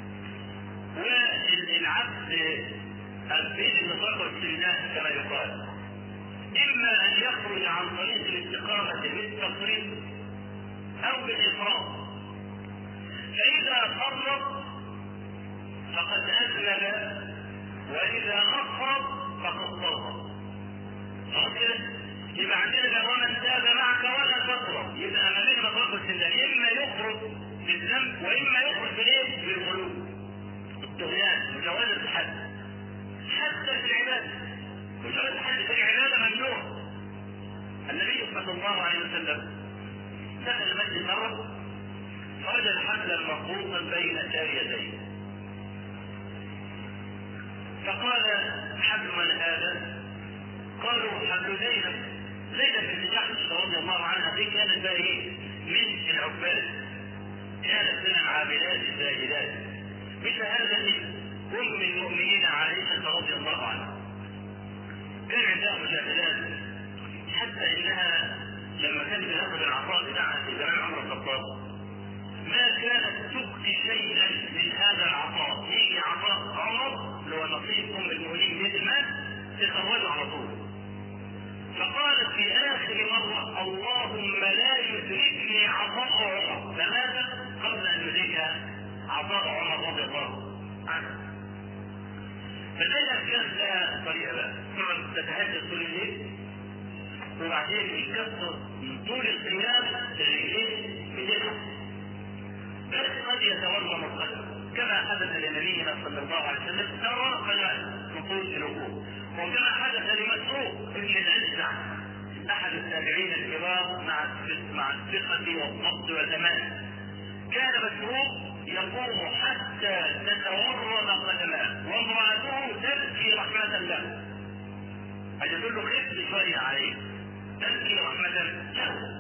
والعبد بين النطاق والسجنات كما يقال إما أن يخرج عن طريق الاستقامة بالتفريط أو بالإفراط فإذا فرط فقد أذنب وإذا أفرط فقد فرط خلاص كده يبقى عندنا ومن تاب معك ولا تفرط يبقى ما بين مطلق السندان اما يخرج بالذنب واما يخرج بالايه؟ بالقلوب الطغيان مجاوزة الحد حتى في العبادة مجاوزة الحد في العبادة ممنوع النبي صلى الله عليه وسلم دخل المسجد مرة فوجد حبلا مربوطا بين ساريتين فقال حبل من هذا؟ قالوا حبل زينب زينب بن جحش رضي الله عنها دي كانت بقى ايه؟ من العباد كانت من العابدات الزاهدات بشهادة أم المؤمنين عائشة رضي الله عنها كان عندها مجاهدات حتى انها لما كانت بتاخذ العطاء بتاعها في زمان عمر الخطاب ما كانت تبقي شيئا من هذا العطاء يجي عطاء عمر اللي هو نصيب ام المؤمنين من المال تخرجه على طول فقالت في اخر مره اللهم لا يدركني عطاء عمر لماذا؟ قبل ان يدرك عطاء عمر رضي الله عنه فزينب كانت لها طريقه بقى تقعد تتهجد طول الليل وبعدين يكسر من طول القيام الرجلين بتقع بس قد يتورم القدم كما حدث لنبينا صلى الله عليه وسلم ترى فلا نقول الوقوف وكما حدث لمسروق ابن الأجدع أحد التابعين الكبار مع مع الثقة والضبط والأمان كان مسروق يقوم حتى تتورم قدماه وامرأته تبكي رحمة له هتقول له خف شوية عليه تبكي رحمة له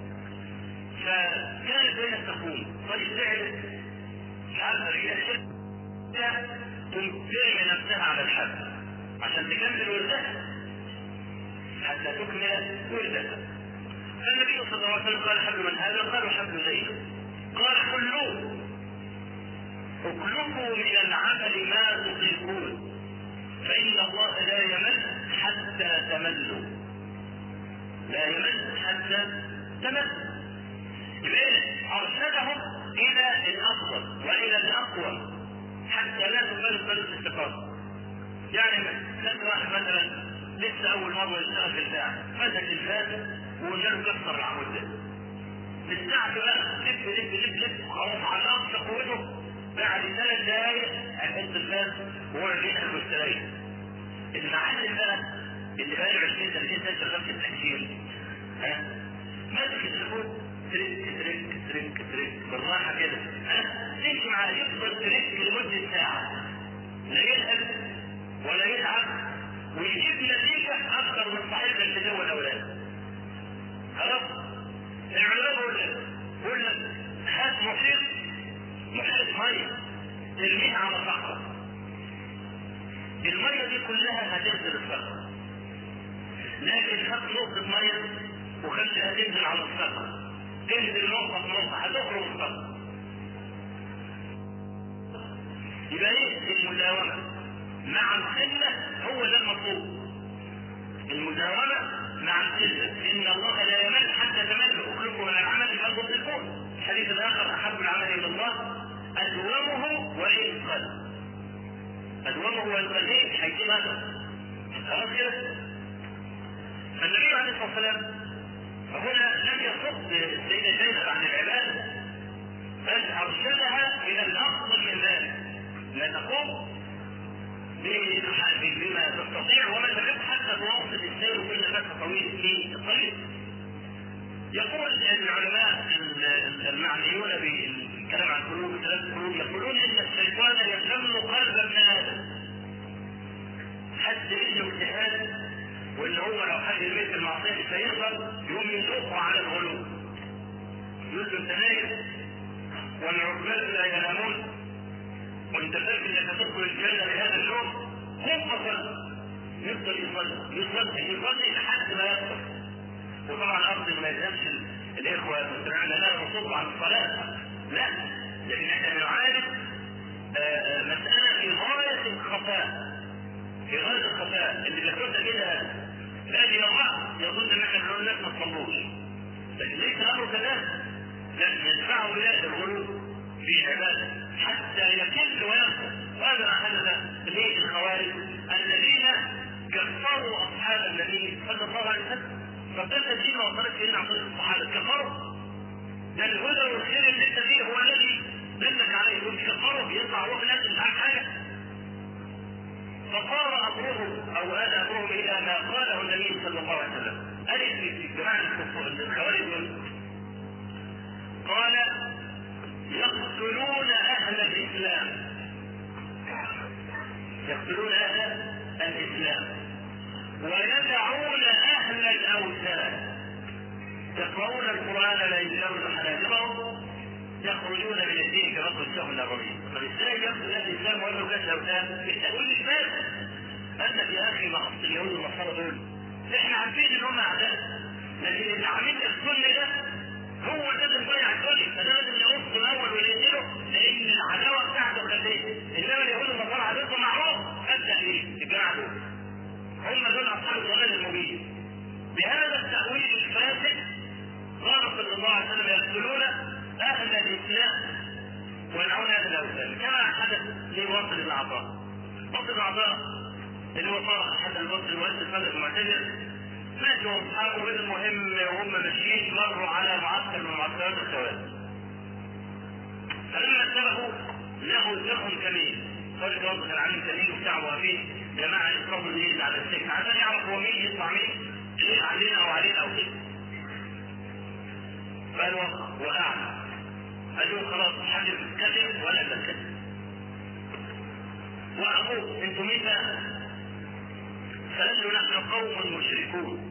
فكانت بين تقوم طيب تعبت مش عارفة رجلها تقوم ترمي نفسها على الحبل عشان تكمل وردها حتى تكمل وردها فالنبي صلى الله عليه وسلم قال حبل من هذا قالوا حبل زيد قال كلوه اكلفوا من العمل ما تطيقون فإن الله لا يمل حتى تملوا لا يمل حتى تملوا أرشدهم إلى الأفضل وإلى الأقوى حتى لا تفرق بين الاستقامة يعني كان واحد مثلا لسه أول مرة يشتغل في الساعة مسك الفاس وجاب كسر العمود ده الساعة بقى لف لف لف لف خلاص على أقصى قوته بعد ثلاث دقايق هيحط الفاس وهو يجيح المستريح المعلم بقى اللي بقى له 20 30 سنه شغال في التكسير ها ماسك التليفون ترك ترك ترك ترك بالراحه كده ها تمشي معاه يفضل ترك لمده ساعه لا يلهث ولا يتعب ويجيب نتيجه اكثر من صاحبنا اللي هو الاولاد خلاص العلماء بيقول لك بيقول لك هات محيط محيط ميه ترميها على صخره الميه دي كلها هتنزل الصخره لكن خد نقطه ميه وخليها تنزل على الصخره تنزل نقطه نقطه هتخرج الصخره يبقى ايه المداومه مع القله هو ده المطلوب المداومه مع القله ان الله لا يمل حتى تمل اخلقه من العمل بل تطلقون الحديث الاخر احب العمل الى الله ادومه وان قل ادومه وان قل ايه هيجيب هذا خلاص كده فالنبي عليه الصلاه والسلام هنا لم يصد السيده زينب عن العباده بل ارشدها الى الافضل من ذلك لا تقوم بما تستطيع وما تحب حتى تواصل السير كل فتره طويل في الطريق. يقول العلماء المعنيون بالكلام عن قلوب ثلاث قلوب يقولون ان الشيطان يشم قلب ابن ادم. حتى انه اجتهاد وان هو لو حد البيت المعصيه مش هيقدر يقوم يزقه على الغلو. يقول له انت نايم والعباد لا ينامون وانت فاكر انك تدخل الجنه بهذا اليوم قم فصل يفضل يصلي يصلي يصلي لحد ما يفطر وطبعا ارض ما يلزمش الاخوه المستمعين لا نصب عن الصلاه لا لكن احنا بنعالج مساله في غايه الخفاء في غايه الخفاء اللي بياخدها كده باقي الله يظن ان احنا بنقول الناس ما تصلوش لكن ليس الامر كذلك لا يدفعه الى الغلو في العباده حتى يكل وينقص وهذا ما حدث للخوارج الذين كفروا اصحاب النبي صلى الله عليه وسلم فابتدى الدين وصلت الينا عن طريق الصحابه كفروا ده الهدى والخير اللي انت فيه هو الذي دلك عليه يقول كفروا بيطلع روح الناس مش عارف حاجه فصار امرهم او هذا امرهم الى ما قاله النبي صلى الله عليه وسلم الف في جماعه الخوارج قال يقتلون اهل الاسلام يقتلون اهل الاسلام ويدعون اهل الاوثان يقرؤون القران لا يجاوز حناجرهم يخرجون من الدين كرد السهم النبوي طب ازاي يقتل اهل الاسلام ويقولوا كاس الاوثان بالتاويل الفاسد انك يا اخي ما خص اليهود والنصارى دول احنا عارفين ان هم اعداء لكن اللي عامل السنه ده هو ده اللي مضيع الدنيا فده لازم يقص الاول ويقتله لان العداوه بتاعته كانت ايه؟ انما اليهود والنصارى عداوتهم معروف ابدا ايه؟ الجماعه دول هم دول اصحاب الضلال المبين بهذا التاويل الفاسد قال صلى الله عليه وسلم يقتلون اهل الاسلام ويدعون اهل الاوثان كما حدث لواصل بن عطاء واصل بن عطاء اللي هو صار احد البصري واسس فرد المعتزله ماشي واصحابه المهم وهم ماشيين مروا على معسكر من معسكرات الخوارج. فلما انتبهوا لقوا لهم كمين فرق برضه كان عامل كمين وبتاع واقفين جماعه يضربوا الليل على السجن عشان يعرف هو مين يطلع مين ايه علينا او علينا او كده. فقالوا وقعنا قالوا خلاص محدش يتكلم ولا تتكلم. وابوه انتوا مين بقى؟ فقالوا نحن قوم مشركون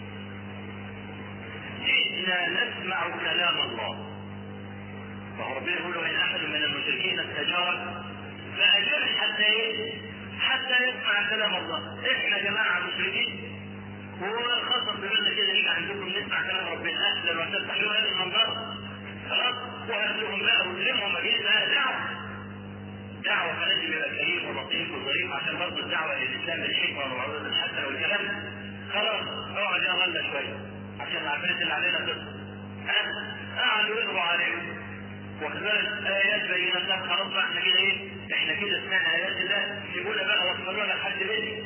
جئنا نسمع كلام الله فربنا يقول ان احد من المشركين استجارك فاجر حتى ايه؟ حتى يسمع كلام الله احنا جماعه مشركين وخاصة بما كده نيجي عندكم نسمع كلام ربنا اهلا وسهلا تحلوا هذه المنظره خلاص وهاتلهم بقى وسلمهم اجيب بقى دعوه دعوة فلازم يبقى كريم ولطيف وظريف عشان برضه الدعوة للإسلام بالحكمة والموعظة الحسنة والكلام خلاص اقعد يا غلة شوية عشان العفريت اللي علينا تطلع قعدوا يقروا عليهم وكذلك آيات بينات خلاص بقى احنا كده ايه؟ احنا كده سمعنا آيات الله سيبونا بقى وصلونا لحد بيتي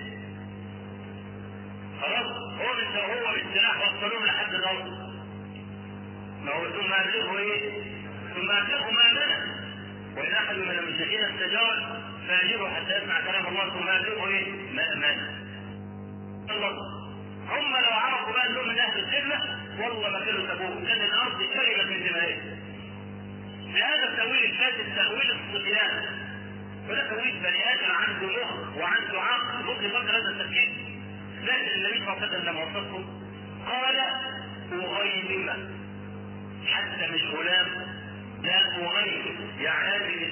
خلاص هو من هو بالسلاح وصلوهم لحد الأرض ما هو ثم أبلغه ايه؟ ثم أبلغه ما منع وإن أحد من المشركين استجار فأجره حتى يسمع كلام الله ثم أبلغه إيه؟ مأمن. الله هم لو عرفوا بقى انهم من اهل القبله والله ما كانوا سابوه كان الارض شربت من دمائهم بهذا التأويل الفاسد تأويل الصبيان ولا تأويل بني آدم عنده مخ وعنده عقل ممكن يفكر هذا التفكير لكن النبي صلى الله عليه وسلم لما وصفهم قال أغيمة حتى مش غلام لا أغيم يعني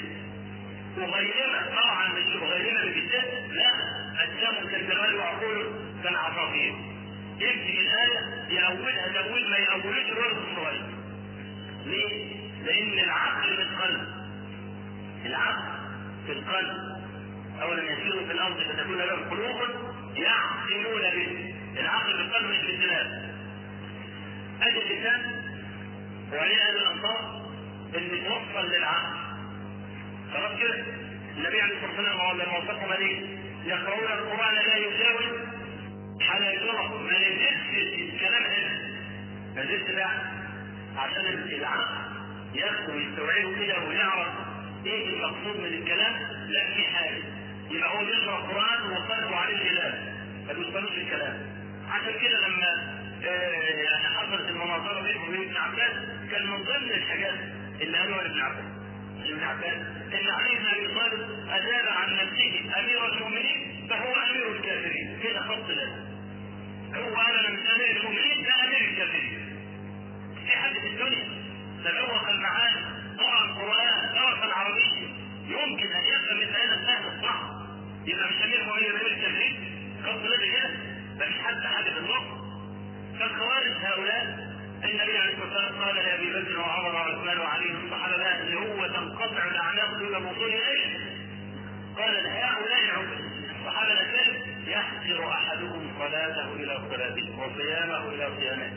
أغيمة طبعا مش أغيمة بالذات لا أجسام كالجمال وعقول كالعصافير يمسك الآية يأولها تأويل ما يأولوش الولد الصغير ليه؟ لأن العقل في القلب العقل في القلب أولا يسيروا في الأرض فتكون لهم قلوب يعقلون به العقل في القلب مش بالدماغ أدي اللسان وعليه أهل الأنصار اللي توصل للعقل خلاص كده النبي عليه الصلاة والسلام لما وصفهم عليه يقرؤون القرآن لا يجاوز حناجرهم ما نزلش الكلام هنا ما نزلش لا عشان العقل ياخده ويستوعبه كده ويعرف ايه المقصود من الكلام لا في حاجه يبقى هو بيقرا القران وقلبه عليه الكلام ما بيوصلوش الكلام عشان كده لما آه يعني حصلت المناظره بينه وبين ابن عباس كان من ضمن الحاجات اللي قالوها ابن عباس ابن عباس ان علي بن ابي طالب ازال عن نفسه امير المؤمنين فهو امير الكافرين كده خط لازم هو انا مش امير المؤمنين لا امير الكافرين في حد في الدنيا تذوق المعاني قرأ القرآن درس العربية يمكن أن يفهم مثل هذا الفهم الصح يبقى مش أمير مؤمن أمير الكافرين قصد لدي كده مفيش حد حاجة في النص فالخوارج هؤلاء النبي عليه الصلاة والسلام قال لأبي بكر وعمر وعثمان وعلي الصحابة بقى اللي هو تنقطع الأعناق دون الوصول إليه قال هؤلاء الصحابة الأكابر يحقر أحدكم صلاته إلى صلاته وصيامه إلى صيامه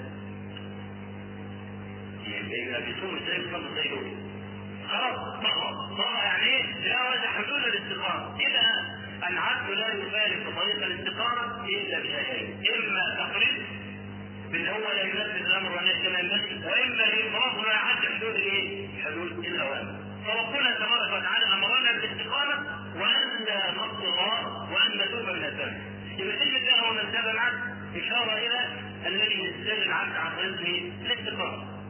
يبقى بيصوم ازاي بيصلي ازاي دول خلاص طغى طغى يعني ايه تجاوز حدود الاستقامه اذا العبد لا يفارق طريق الاستقامه الا بشيئين اما تقريب باللي هو لا ينفذ الامر والنهي كما ينبغي واما الانفراد ولا يعد حدود الايه؟ حدود الاوامر فربنا تبارك وتعالى امرنا بالاستقامه وان لا نطغى وان نتوب من الذنب يبقى كلمه له ومن تاب العبد اشاره الى الذي يستجيب العبد عن طريق الاستقامه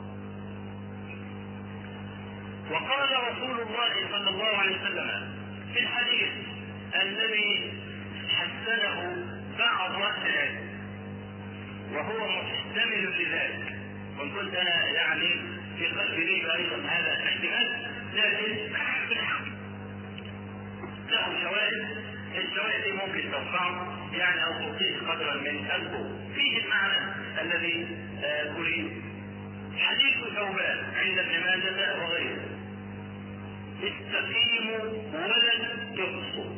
وقال رسول الله صلى الله عليه وسلم في الحديث الذي حسنه بعض اهل العلم وهو محتمل لذلك وان كنت انا يعني في قلبي لي ايضا هذا الاحتمال لكن له شواهد الشواهد دي ممكن ترفعه يعني او تعطيه قدرا من قلبه فيه المعنى الذي اريد حديث ثوبان عند ابن ماجه وغيره استقيموا ولن تحصوا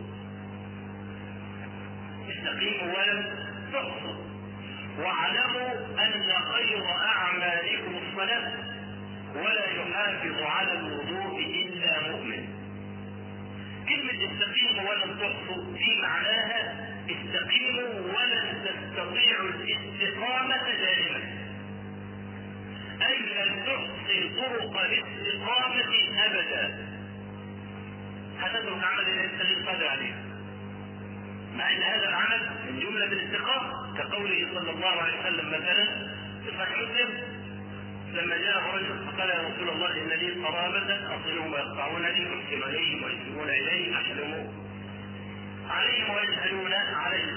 استقيموا ولن تحصوا واعلموا ان خير اعمالكم الصلاه ولا يحافظ على الوضوء الا مؤمن كلمة استقيموا ولن تحصوا في معناها استقيموا ولن تستطيعوا الاستقامة دائما أي لن تحصي طرق الاستقامة أبدا هتترك عمل الانسان قادر عليه مع ان هذا العمل من جمله الاستقامه كقوله صلى الله عليه وسلم مثلا في صحيح مسلم لما جاء رجل فقال يا رسول الله ان لي قرابه اصلهم ويقطعون لي احسن اليهم ويسلمون الي احلم عليهم ويسالون علي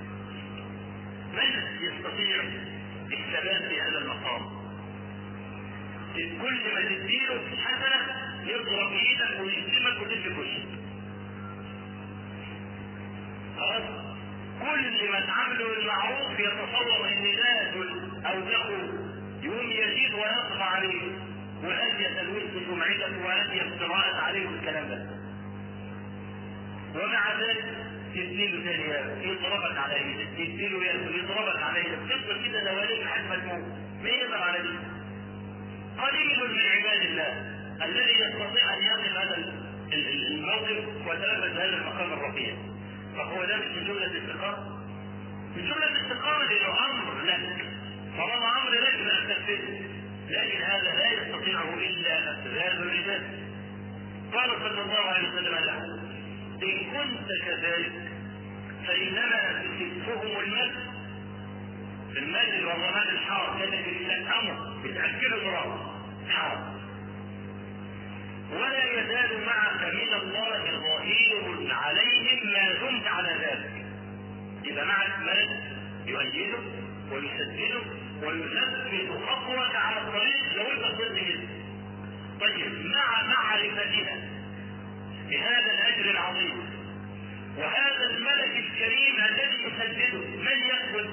من يستطيع الثبات في هذا المقام؟ كل ما تديله حسنه يضرب ايدك ويشتمك وتدي وشك خلاص كل ما تعمله المعروف يتصور ان ده او ده يقوم يزيد ويطغى عليه وهدي تلويث سمعتك وهدي افتراءات عليه والكلام ده ومع ذلك تديله ثاني يضربك عليه تديله ياكل يضربك عليه تفضل كده دواليك لحد ما تموت مين يقدر على دي؟ قليل من عباد الله الذي يستطيع ان يقف هذا الموقف ويتلبس هذا المقام الرفيع فهو ده من جمله الاستقامه من جمله الاستقامه لانه امر لك طالما امر لك فان تنفذه لكن هذا لا يستطيعه الا افذاذ العباد قال صلى الله عليه وسلم له ان كنت كذلك فانما تكفهم المس المال والرماد الحار كانت بتسقمه بتاكله تراب حار ولا يزال معك من الله ظهير عليهم ما دمت على ذلك يبقى معك مال يؤيده ويسدده ويثبت خطوك على الطريق لو انت صرت جدا طيب مع معرفتنا بهذا الاجر العظيم وهذا الملك الكريم الذي يسدده من يقبل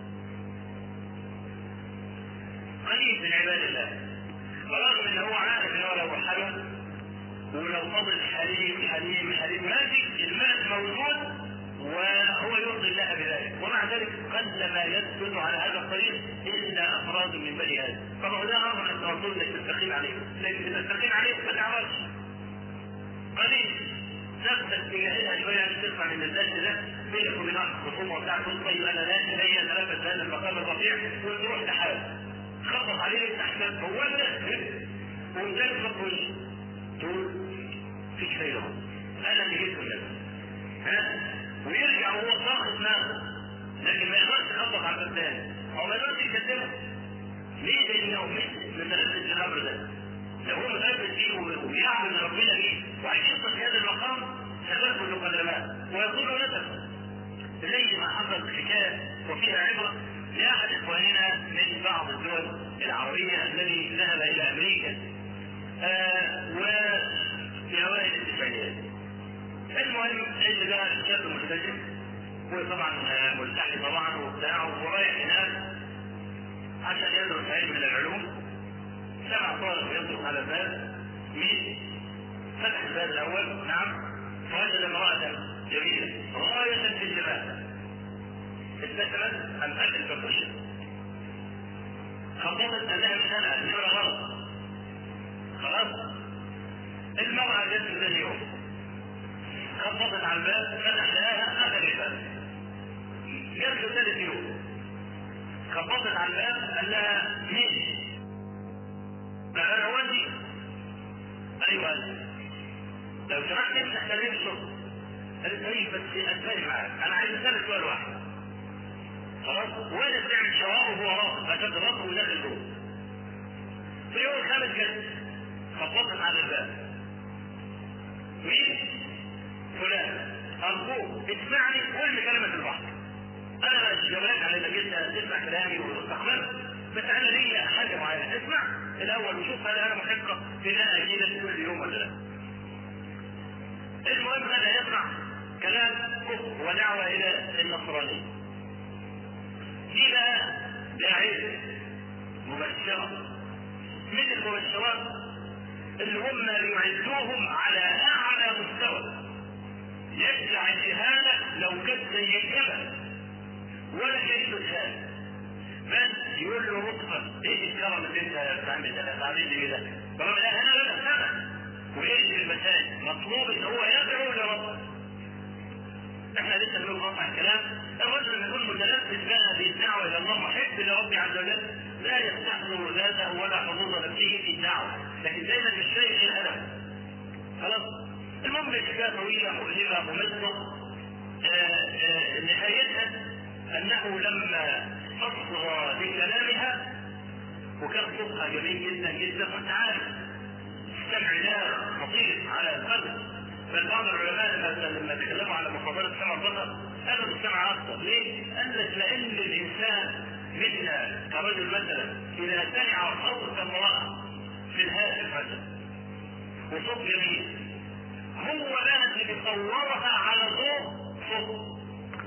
قليل من عباد الله برغم ان هو عارف ان هو لو حلم ولو فضل حليم حليم حليم ماسك الملك موجود وهو يرضي الله بذلك ومع ذلك قل ما يثبت على هذا الطريق الا افراد من بني ادم طبعا ده امر انت المفروض انك تستقيم عليه لكن تستقيم عليه ما تعرفش قليل نفسك تجاهلها شويه عشان تسمع من الدرس ده بينك وبين واحد خصومه وبتاع تقول طيب انا لا اتبين اتنفس هذا المقام الرفيع وتروح تحاول خبط عليه الاستحسان هو انت ومزاج خط تقول فيش فايده انا اللي جبت الناس ها ويرجع وهو ضاغط نفسه لكن ما يقدرش يخبط على الباب تاني هو ما يقدرش يكلمه ليه؟ لانه مثل متلبس الامر ده لو هو متلبس فيه ويعبد ربنا بيه وعايز يوصل في هذا المقام سببه المقدمات ويقول نسبه زي ما حصل حكايه وفيها عبره لاحد اخواننا من بعض الدول العربيه الذي ذهب الى امريكا آه وفي اوائل التسعينات المهم اللي ده شاب ملتزم وطبعا ملتحي طبعا وبتاع ورايح هناك عشان يدرس علم من العلوم سمع طالب يطرق على الباب مين؟ فتح الباب الاول نعم فوجد امرأة جميلة غاية في الجمال ابتسمت أم أكل فرفشة خططت أنها مش أنا النمرة غلط خلاص المرأة جت من اليوم خبطت على الباب فتح لها قفل الباب جت له ثالث يوم خبطت على الباب قال لها مين؟ قال هو انت؟ ايوه انت لو سمحت افتح كلمة الشرطة قالت طيب بس اتفاهم معاك انا عايز اسالك سؤال واحد خلاص ولا بتعمل شواء وهو راقب عشان راسه وداخل جوه في يوم الخامس جت خبطت على الباب مين؟ فلان أرجوك اسمعني كل كلمة البحر أنا مش جبلك على إنك أنت تسمع كلامي وتستقبل بس أنا ليا حاجة معينة اسمع الأول وشوف هل أنا محقة في إن أنا أجيلك كل يوم ولا لا. المهم بدأ يسمع كلام كفر ودعوة إلى النصرانية. دي بقى داعية مبشرة من المبشرات اللي هم يعدوهم على أعلى مستوى يدفع الشهادة لو كانت زي الجبل ولا يشهد هذا بس يقول له لطفا ايه الكرم اللي انت بتعمل ده تعمل لي ده طالما لا هنا ولا سنة وايه المساجد مطلوب ان هو يدعو لرب احنا لسه بنقول قطع الكلام الرجل لما يكون متلبس بقى بالدعوه الى الله محب لربي عز وجل لا يستحضر ذاته ولا حظوظ نفسه في الدعوه لكن دايما مش شايف الهدف خلاص المهم الحكايه طويله مؤلمه ممزه نهايتها انه لما اصغى لكلامها وكان صوتها جميل جدا جدا وانت عارف السمع ده خطير على القلب بل بعض العلماء لما لما تكلموا على مفاضله السمع البصر قالوا السمع اكثر ليه؟ قال لك لان الانسان منا كرجل مثلا اذا سمع صوت امراه في الهاتف مثلا وصوت جميل هو بقى اللي بيصورها على صوت صوت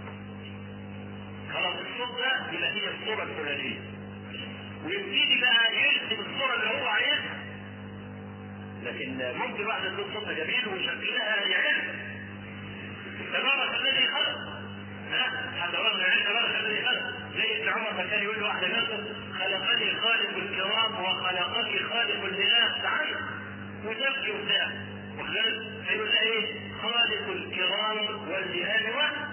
خلاص الصوت ده يبقى هي الصوره الفلانيه ويبتدي بقى يرسم الصوره اللي هو عايزها لكن ممكن واحده تكون صوتها جميل وشكلها يعز تبارك الذي خلق ها حتى رغم العلم تبارك الذي خلق زي ابن عمر ما كان يقول لواحده نفسه خلقني خالق الكرام وخلقني خالق الناس تعالى وتبكي وبتاع وخلال فيقول لها ايه خالق الكرام والجهاد واحد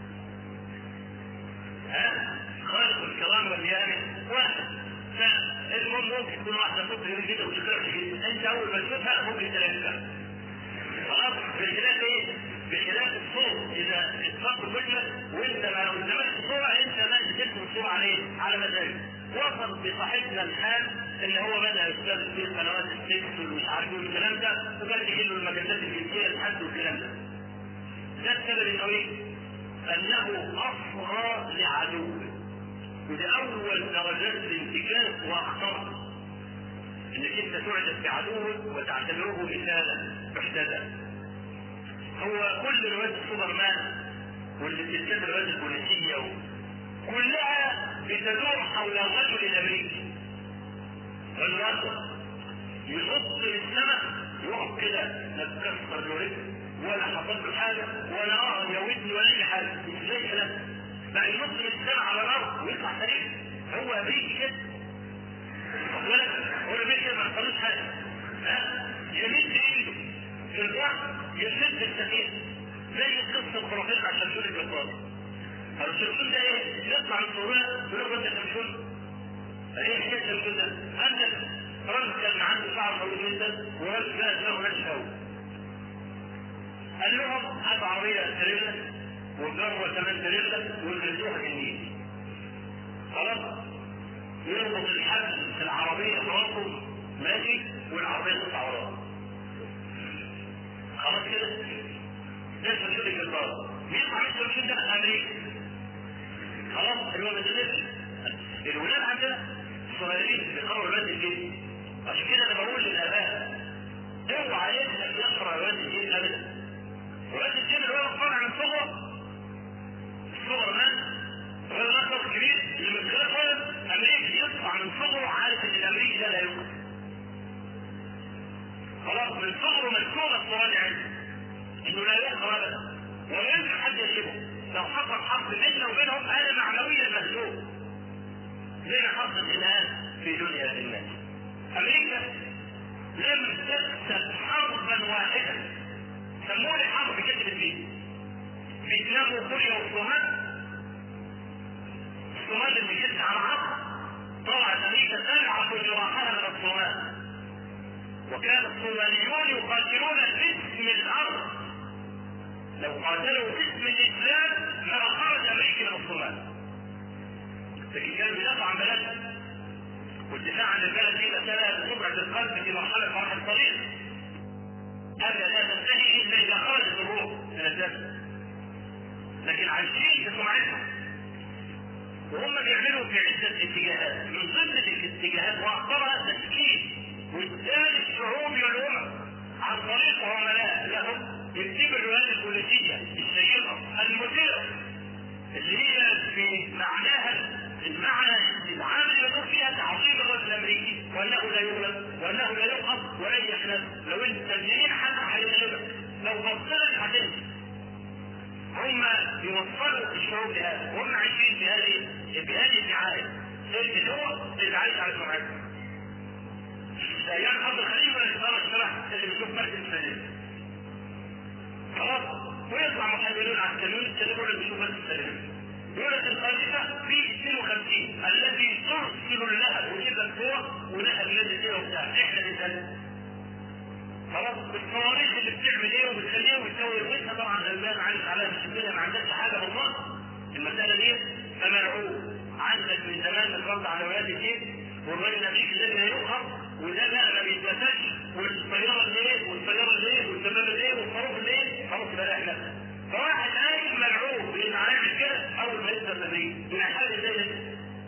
ها خالق الكرام والجهاد واحد فالمهم ممكن تكون واحده صوت جميل جدا وشكلها جدا انت اول ما تشوفها ممكن تلاقيها خلاص بخلاف ايه؟ بخلاف الصوت اذا اتصلت بوجهك وانت ما قدامكش صوره انت ماشي ترسم مقصور عليه على مزاجه وصل بصاحبنا الحال اللي هو بدا يشتغل في قنوات السكس والمش عارف ايه والكلام ده وكان تجي له المجلات الجنسيه لحد والكلام ده. ده السبب انه ايه؟ انه اصغى لعدوه. ودي اول درجات الانتكاس واخطر. انك انت تعجب بعدوك وتعتبره مثالا محتذا. هو كل روايات سوبرمان واللي بتتكلم الروايات البوليسيه كلها بتدور حول الرجل الامريكي والوضع يحط للسماء يقف كده لا تكسر له رجل ولا حصل له حاجه ولا اه يا ودني ولا اي حاجه ازاي كده بقى ينط من السماء على الارض ويطلع سريع هو امريكي كده ولا هو امريكي كده ما حصلوش حاجه ها يمد ايده في البحر يشد السفينه زي قصه الخرافات على شمشون الجبار الشمشون ده ايه؟ يطلع من الصوره ويقول انت شمشون ايه حكايه شمشون ده؟ عندك رجل كان عنده شعر طويل جدا ورجل كان له نشفه قال لهم هاتوا عربيه تريلا وجروا كمان تريلا ويخرجوها في النيل خلاص يربط الحبل في العربيه براسه ماشي والعربيه تطلع وراه خلاص كده ده شمشون الجبار بيطلع من الشمشون ده امريكا خلاص اللي هو ما تقدرش الولاد عندنا صغيرين بيقروا روايات الدين عشان كده انا بقول للاباء اوعى ابنك يقرا روايات الدين ابدا روايات الدين اللي هو طالع من صغره الصغر ده هو الاخر كبير اللي من خلال امريكي يطلع من صغره عارف ان الامريكي ده لا يقرا خلاص من صغره مكتوبه الصوره عنده انه لا يقرا ابدا ولا يمكن حد يشبه لو حصل حرب بيننا وبينهم انا معنويا مهزوم زي حرب الانهاء في دنيا الناس امريكا لم تكسب حربا واحده سموه لي حرب كتبت فيه فيتنام وكوريا والصومال الصومال اللي جت على عصر طلعت امريكا تلعب جراحها من الصومال وكان الصوماليون يقاتلون باسم الارض لو قاتلوا باسم الاسلام ما خرج امريكا من الصومال لكن كانوا بيدافعوا عن بلدهم والدفاع عن البلد دي مسألة سرعة القلب في مرحلة فرح الطريق هذا لا تنتهي إلا إذا خرجت الروح من الجسد لكن عايشين في سمعتهم وهم بيعملوا في عدة اتجاهات من ضمن الاتجاهات وأخطرها تشكيل وإدال الشعوب والأمم عن طريق عملاء لهم يكتبوا الروايات البوليسية الشهيرة المثيرة اللي هي في معناها المعنى العام اللي يقول فيها تعظيم الرجل الامريكي وانه لا يغلب وانه لا يوقف ولن يحلم لو انت الجنين حتى هيغلبك لو بصلك هتنسى هم يوصلوا الشعوب لهذا وهم عايشين في هذه بهذه الدعايه اللي هو اللي عايش على سمعته ايام حرب الخليج ولا الشرع الشرع اللي بيشوف مركز السلام خلاص ويطلع محللون عسكريون يتكلموا اللي بيشوف مركز السلام دولة الخليفة في 52 التي ترسل اللهب وتجيب لك صور ولهب نازل ايه وبتاع احنا نسال خلاص الصواريخ اللي بتعمل ايه وبتخليه وبتسوي وانت طبعا غلبان عايش على الشمالية ما عندكش حاجه والله المساله دي فمرعوب عندك من زمان الرد على ولايات الدين والراجل الامريكي الذي لا يؤخر وده لا ما بيتنفسش والطياره اللي ايه والطياره اللي ايه والدبابه اللي ايه والخروف اللي ايه خلاص بقى احنا فواحد عايش مرعوب لان هيعمل كده اول ما يبدا النبي من حاجه زي ده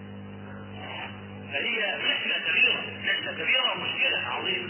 فهي رحله كبيره رحله كبيره ومشكله عظيمه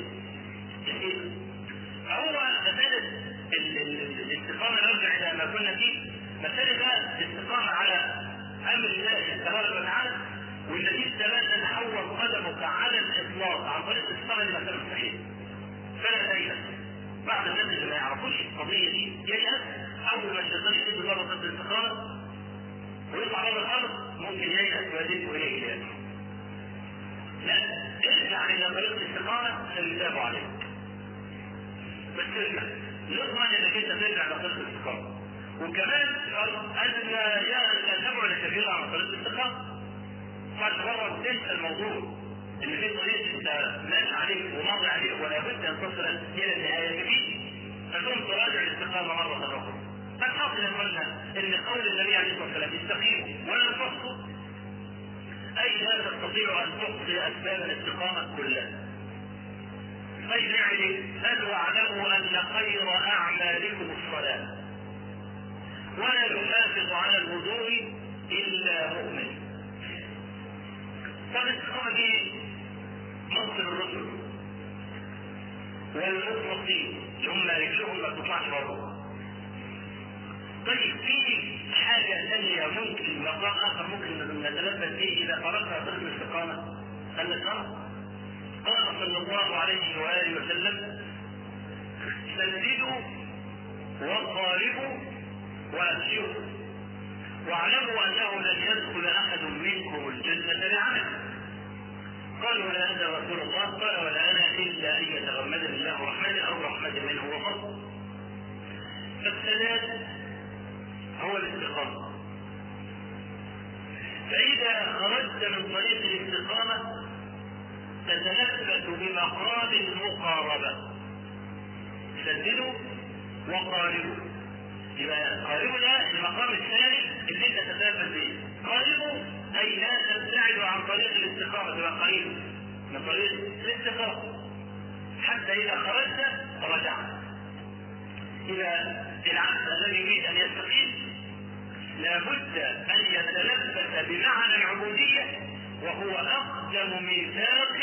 فهو مساله الاستقامه نرجع الى ما كنا فيه مساله بقى الاستقامه على امر الله تبارك وتعالى والتي لا تتحول قدمك على الاطلاق عن طريق الاستقامه لمساله الصحيح فلا تيأس بعض الناس اللي ما يعرفوش القضيه دي ييأس اول ما الشيطان يشد بره ضد الاستقامه ويطلع بره الارض ممكن ييأس ويزيد اليه الياس لا ارجع الى طريق الاستقامه اللي تابوا عليك بس ارجع نضمن انك انت ترجع لطريق الاستقامه وكمان ان لا تبعد كثيرا عن طريق الاستقامه بعد مره تنسى الموضوع ان في طريق انت ماشي عليك ومر عليك ولا بد ان تصل الى النهايه فيه فتقوم تراجع الاستقامه مره اخرى فالحاصل يا اخوانا ان قول النبي عليه الصلاه والسلام استقيموا ولا تفصلوا أي لا تستطيع أن تحصي أسباب الاستقامة كلها طيب نعمل ايه؟ قال واعلموا ان خير اعمالكم الصلاه ولا يحافظ على الوضوء الا مؤمن فالاستقامه دي منصب الرسل والمتقين هم رجلهم ما تطلعش بره طيب في حاجة ثانية ممكن مقام آخر ممكن نتلبس فيه إذا قرأت طريق الاستقامة الاستقامة قال صلى الله عليه وآله وسلم سددوا وقاربوا وأبشروا واعلموا أنه لن يدخل أحد منكم الجنة بعمل قالوا لا أنت رسول الله قال ولا أنا إلا أن يتغمدني الله رحمة أو رحمة منه وفضل فالسداد هو الاستقامة فإذا خرجت من طريق الاستقامة تتلبس بمقام المقاربة سددوا وقاربوا يبقى قاربوا ده المقام الثاني اللي انت تتلبس به قاربوا اي لا تبتعد عن طريق الاستقامة تبقى قريب من طريق الاستقامة حتى اذا خرجت رجعت اذا العبد الذي يريد ان يستقيم لابد ان يتلبس بمعنى العبودية وهو اقدم ميثاق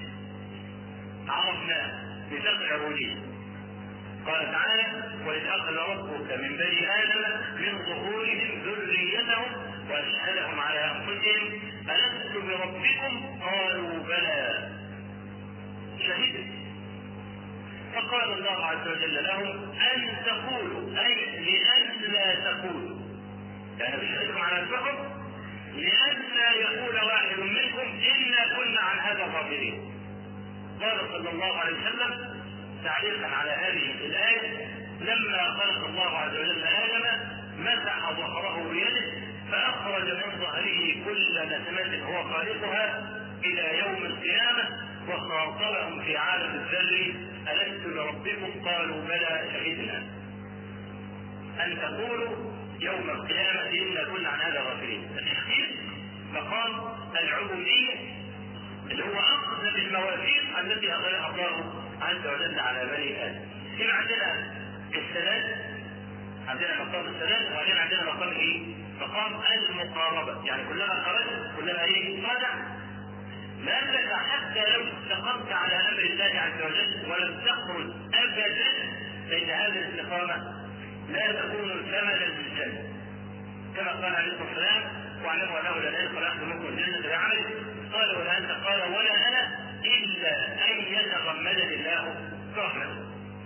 عرفناه ميثاق العبودية قال تعالى وإذ أخذ ربك من بني آدم من ظهورهم ذريتهم وأشهدهم على أنفسهم ألست بربكم قالوا بلى شهدت فقال الله عز وجل لهم أن تقولوا أي لأن لا تقولوا يعني بشهدكم على أنفسكم لئلا يقول واحد منكم إنا كنا عن هذا غافلين قال صلى الله عليه وسلم تعليقا على هذه الآية لما خلق الله عز وجل آدم مسح ظهره بيده فأخرج من ظهره كل نسمة هو خالقها إلى يوم القيامة وخاطبهم في عالم الذر ألست بربكم قالوا بلى شهدنا أن تقولوا يوم القيامة إنا كنا عن هذا غافلين التحقيق مقام العبودية اللي هو أقدم المواثيق التي أخذها الله عز وجل على بني آدم. هنا عندنا السداد عندنا مقام السداد وبعدين عندنا مقام ايه؟ مقام المقاربة، يعني كلما خرجت كلما ايه؟ رجع. لأنك حتى لو استقمت على أمر الله عز وجل ولم تخرج أبدا فإن هذه الاستقامة لا تكون ثمنا للجنة. كما قال عليه الصلاة والسلام واعلموا أنه لا يدخل أحد منكم الجنة بعمله قال ولا أنت قال ولا أنا إلا أن يتغمدني الله برحمته.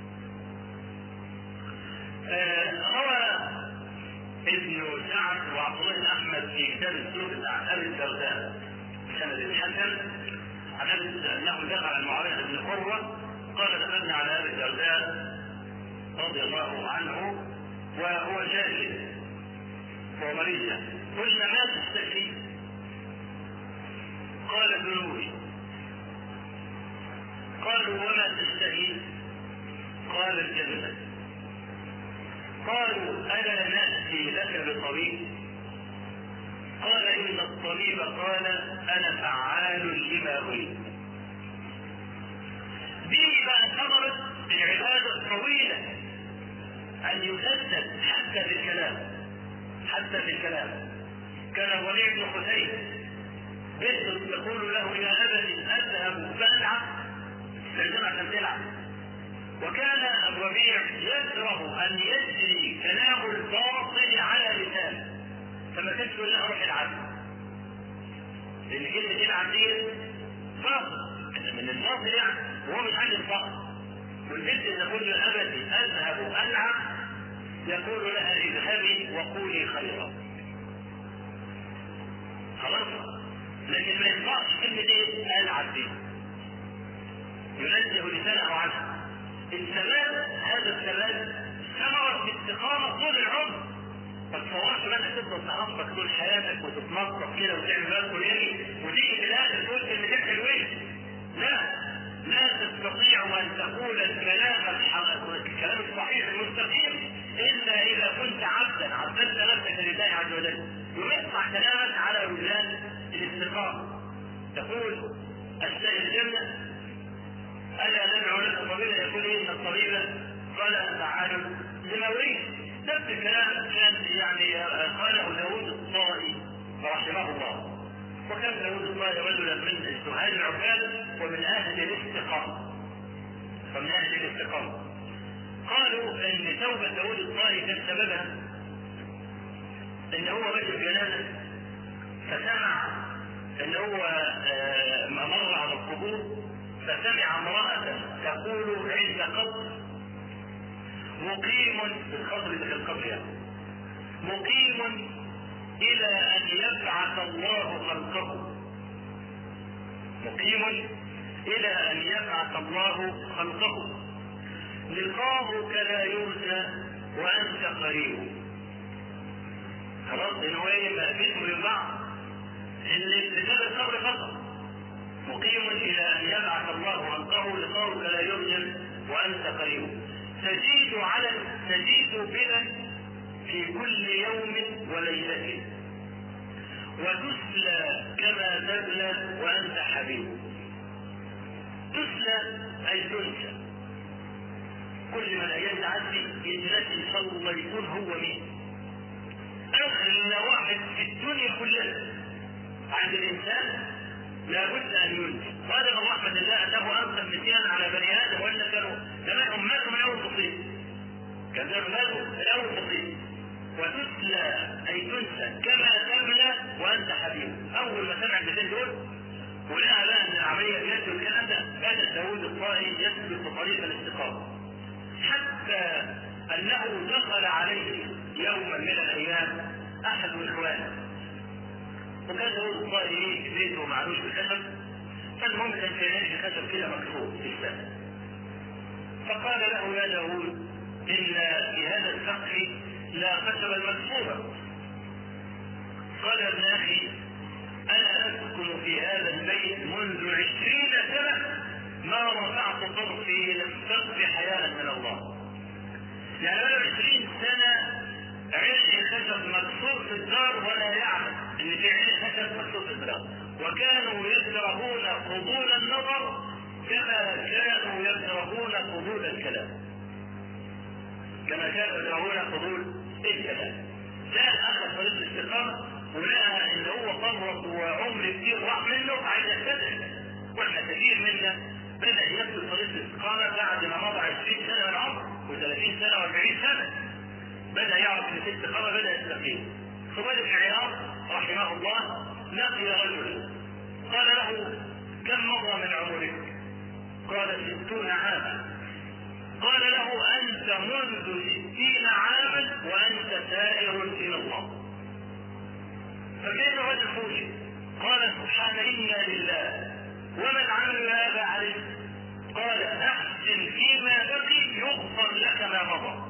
روى ابن سعد وعبد الله بن أحمد في كتاب السلوك عن أبي الدرداء سند الحسن عن أنه دخل على معاوية بن قرة قال دخلنا على أبي الدرداء رضي الله عنه وهو جاهل ومريض قلنا ما تستشفي قال ذنوبي قالوا وما تشتهي قال الجنة قالوا ألا نأتي لك بطبيب قال إن الطبيب قال أنا فعال لما أريد دي بقى ثمرة العبادة الطويلة أن يسدد حتى في الكلام حتى في الكلام كان الربيع بن حسين بنت تقول له يا أبتي أذهب فألعب لازم عشان تلعب وكان الربيع يكره أن يجري كلام الباطل على لسانه فما كانش يقول لها روح العب لأن كلمة يلعب دي باطل من الباطل يعني وهو مش عايز الباطل والبنت تقول له أبتي أذهب ألعب يقول لها اذهبي وقولي خيرا خلاص لكن ما ينفعش كلمة ايه؟ ألعب دي ينزه لسانه عنها الثبات هذا الثبات ثمرة استقامة طول العمر ما تصورش بقى انك تفضل تنطق طول حياتك وتتنطط كده وتعمل بالك ويجي وتيجي في الاخر تقول كلمتين حلوين لا لا تستطيع ان تقول الكلام الكلام الصحيح المستقيم الا اذا كنت عبدا عبدت نفسك لله عز وجل ويقطع كلامك على وجدان الاستقامة تقول أشتهي الجنة ألا ندعو لك طبيبا يقول إن الطبيب قال أنت عالم لما أريد نفس الكلام كان يعني قاله داوود الطائي رحمه الله وكان داوود الطائي رجلا من سهاد العباد ومن أهل الاستقامة ومن أهل الاستقامة قالوا ان توبة داود الطائي كان سببها ان هو رجل جنازة فسمع ان هو مر على القبور فسمع امرأة تقول عند قبر مقيم بالقبر في القبر يعني مقيم الى ان يبعث الله خلقه مقيم الى ان يبعث الله خلقه لقاؤك لا يرجى وانت قريب خلاص ان هو ايه بقيتم من بعض اللي بسبب القبر فقط مقيم الى ان يبعث الله خلقه لقاؤك لا يرجى وانت قريب تزيد على تزيد بنا في كل يوم وليلة وتسلى كما تبلى وانت حبيب تسلى اي تنسى كل ما الايام تعدي يتنسي ان شاء الله يكون هو مين اغلى واحد في الدنيا كلها عند الانسان لابد ان ينسى قال ابن رحمه الله انه انسى النسيان على بني ادم وان كانوا زمانهم ماتوا من اول تصيب كان زمان ماتوا من اول تصيب وتتلى اي تنسى كما تبلى وانت حبيب اول ما سمع الاثنين دول ولقى بقى ان العمليه بجد والكلام ده كان داوود الطائي يسلك طريق الاستقامه حتى انه دخل عليه يوما من الايام احد اخوانه وكان داوود الطائي ايه في بيته معلوش بخشب فالمهم كان في عينيه خشب كده مكسور في السماء فقال له يا داوود ان في هذا السقف لا خشبا مكسورا قال يا ابن اخي انا اسكن في هذا البيت منذ عشرين سنه ما رفعت طرفي الى السقف حياء من الله يعني بقى عشرين سنة عين خشب مكسور في الدار ولا يعلم ان في عين خشب مكسور في الدار وكانوا يكرهون قبول النظر كما كانوا يكرهون قبول الكلام كما كانوا يكرهون قبول الكلام لا اخذ طريق الاستقامة ولقى ان هو فرط وعمر كتير راح منه عايز يتبع واحنا كثير منا بدأ يسلك طريق الاستقامة بعد ما مضى 20 سنة من عمره و30 سنة و40 سنة بدأ يعرف ان في الاستقامة بدأ يستقيم خبيب بن عياض رحمه الله لقي رجلا قال له كم مضى من عمرك؟ قال ستون عاما قال له أنت منذ ستين عاما وأنت سائر إلى الله فكيف رجل فوجئ قال سبحان إنا لله وما العمل يا ابا علي قال احسن فيما بقي يغفر لك ما مضى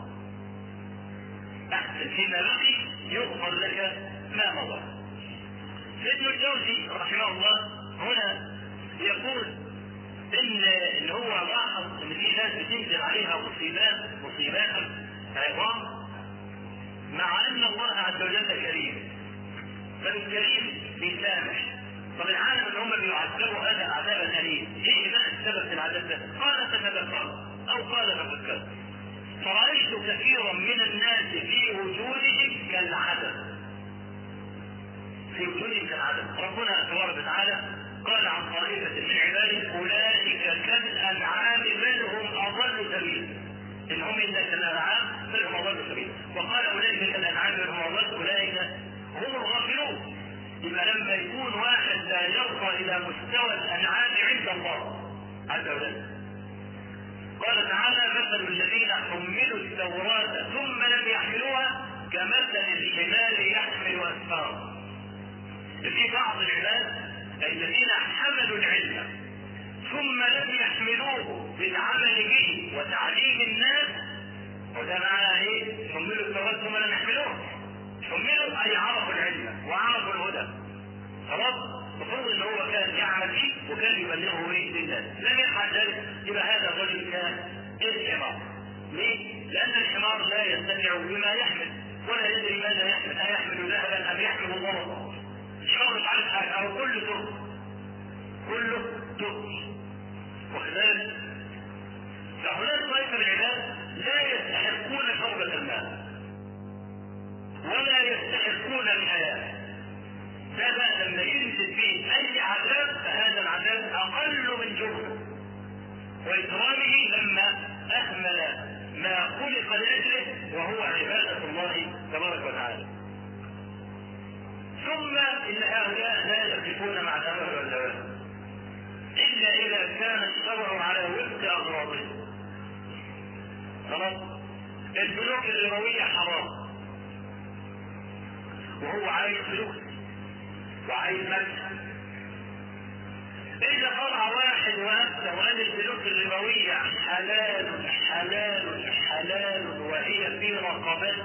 احسن فيما بقي يغفر لك ما مضى ابن الجوزي رحمه الله هنا يقول ان ان هو لاحظ ان في ناس بتنزل عليها مصيبات مصيبات عظام مع ان الله عز وجل كريم فالكريم بيسامح طب العالم ان هم بيعذبوا هذا عذابا اليم ايه بقى السبب في العذاب ده؟ قال تتذكر او قال تفكر فرايت كثيرا من الناس في وجودهم كالعدم في وجودهم كالعدم ربنا تبارك وتعالى قال عن طائفة من عباده أولئك كالأنعام بل هم أضل سبيلا إن هم إلا كالأنعام بل هم أضل سبيلا وقال أولئك كالأنعام بل هم أضل أولئك هم الغافلون يبقى لما يكون واحد لا يرقى الى مستوى الانعام عند الله عز وجل قال تعالى مثل الذين حملوا التوراة ثم لم يحملوها كمثل الحمار يحمل اسفارا في بعض العباد الذين حملوا العلم ثم لم يحملوه بالعمل به وتعليم الناس وده معناه ايه؟ حملوا التوراة ثم لم يحملوها حملوا اي عرفوا العلم وعرفوا الهدى خلاص المفروض ان هو كان يعمل فيه وكان يبلغه ايه للناس لم يفعل ذلك يبقى هذا الرجل كان الحمار ليه؟ لان الحمار لا يستمع بما يحمل ولا يدري ماذا يحمل ايحمل ذهبا ام يحمل ضربا الحمار مش عارف حاجه او كل ده بقى لما ينزل فيه اي عذاب فهذا العذاب اقل من جرمه واكرامه لما اهمل ما خلق لاجله وهو عباده الله تبارك وتعالى ثم ان هؤلاء لا يقفون مع الامر والزواج الا اذا كان الشرع على وفق اغراضه خلاص البنوك الربويه حرام وهو عايز فلوس وعايز مكسب إذا طلع واحد وأفتى وقال البنوك الربوية حلال حلال حلال وهي في رقبات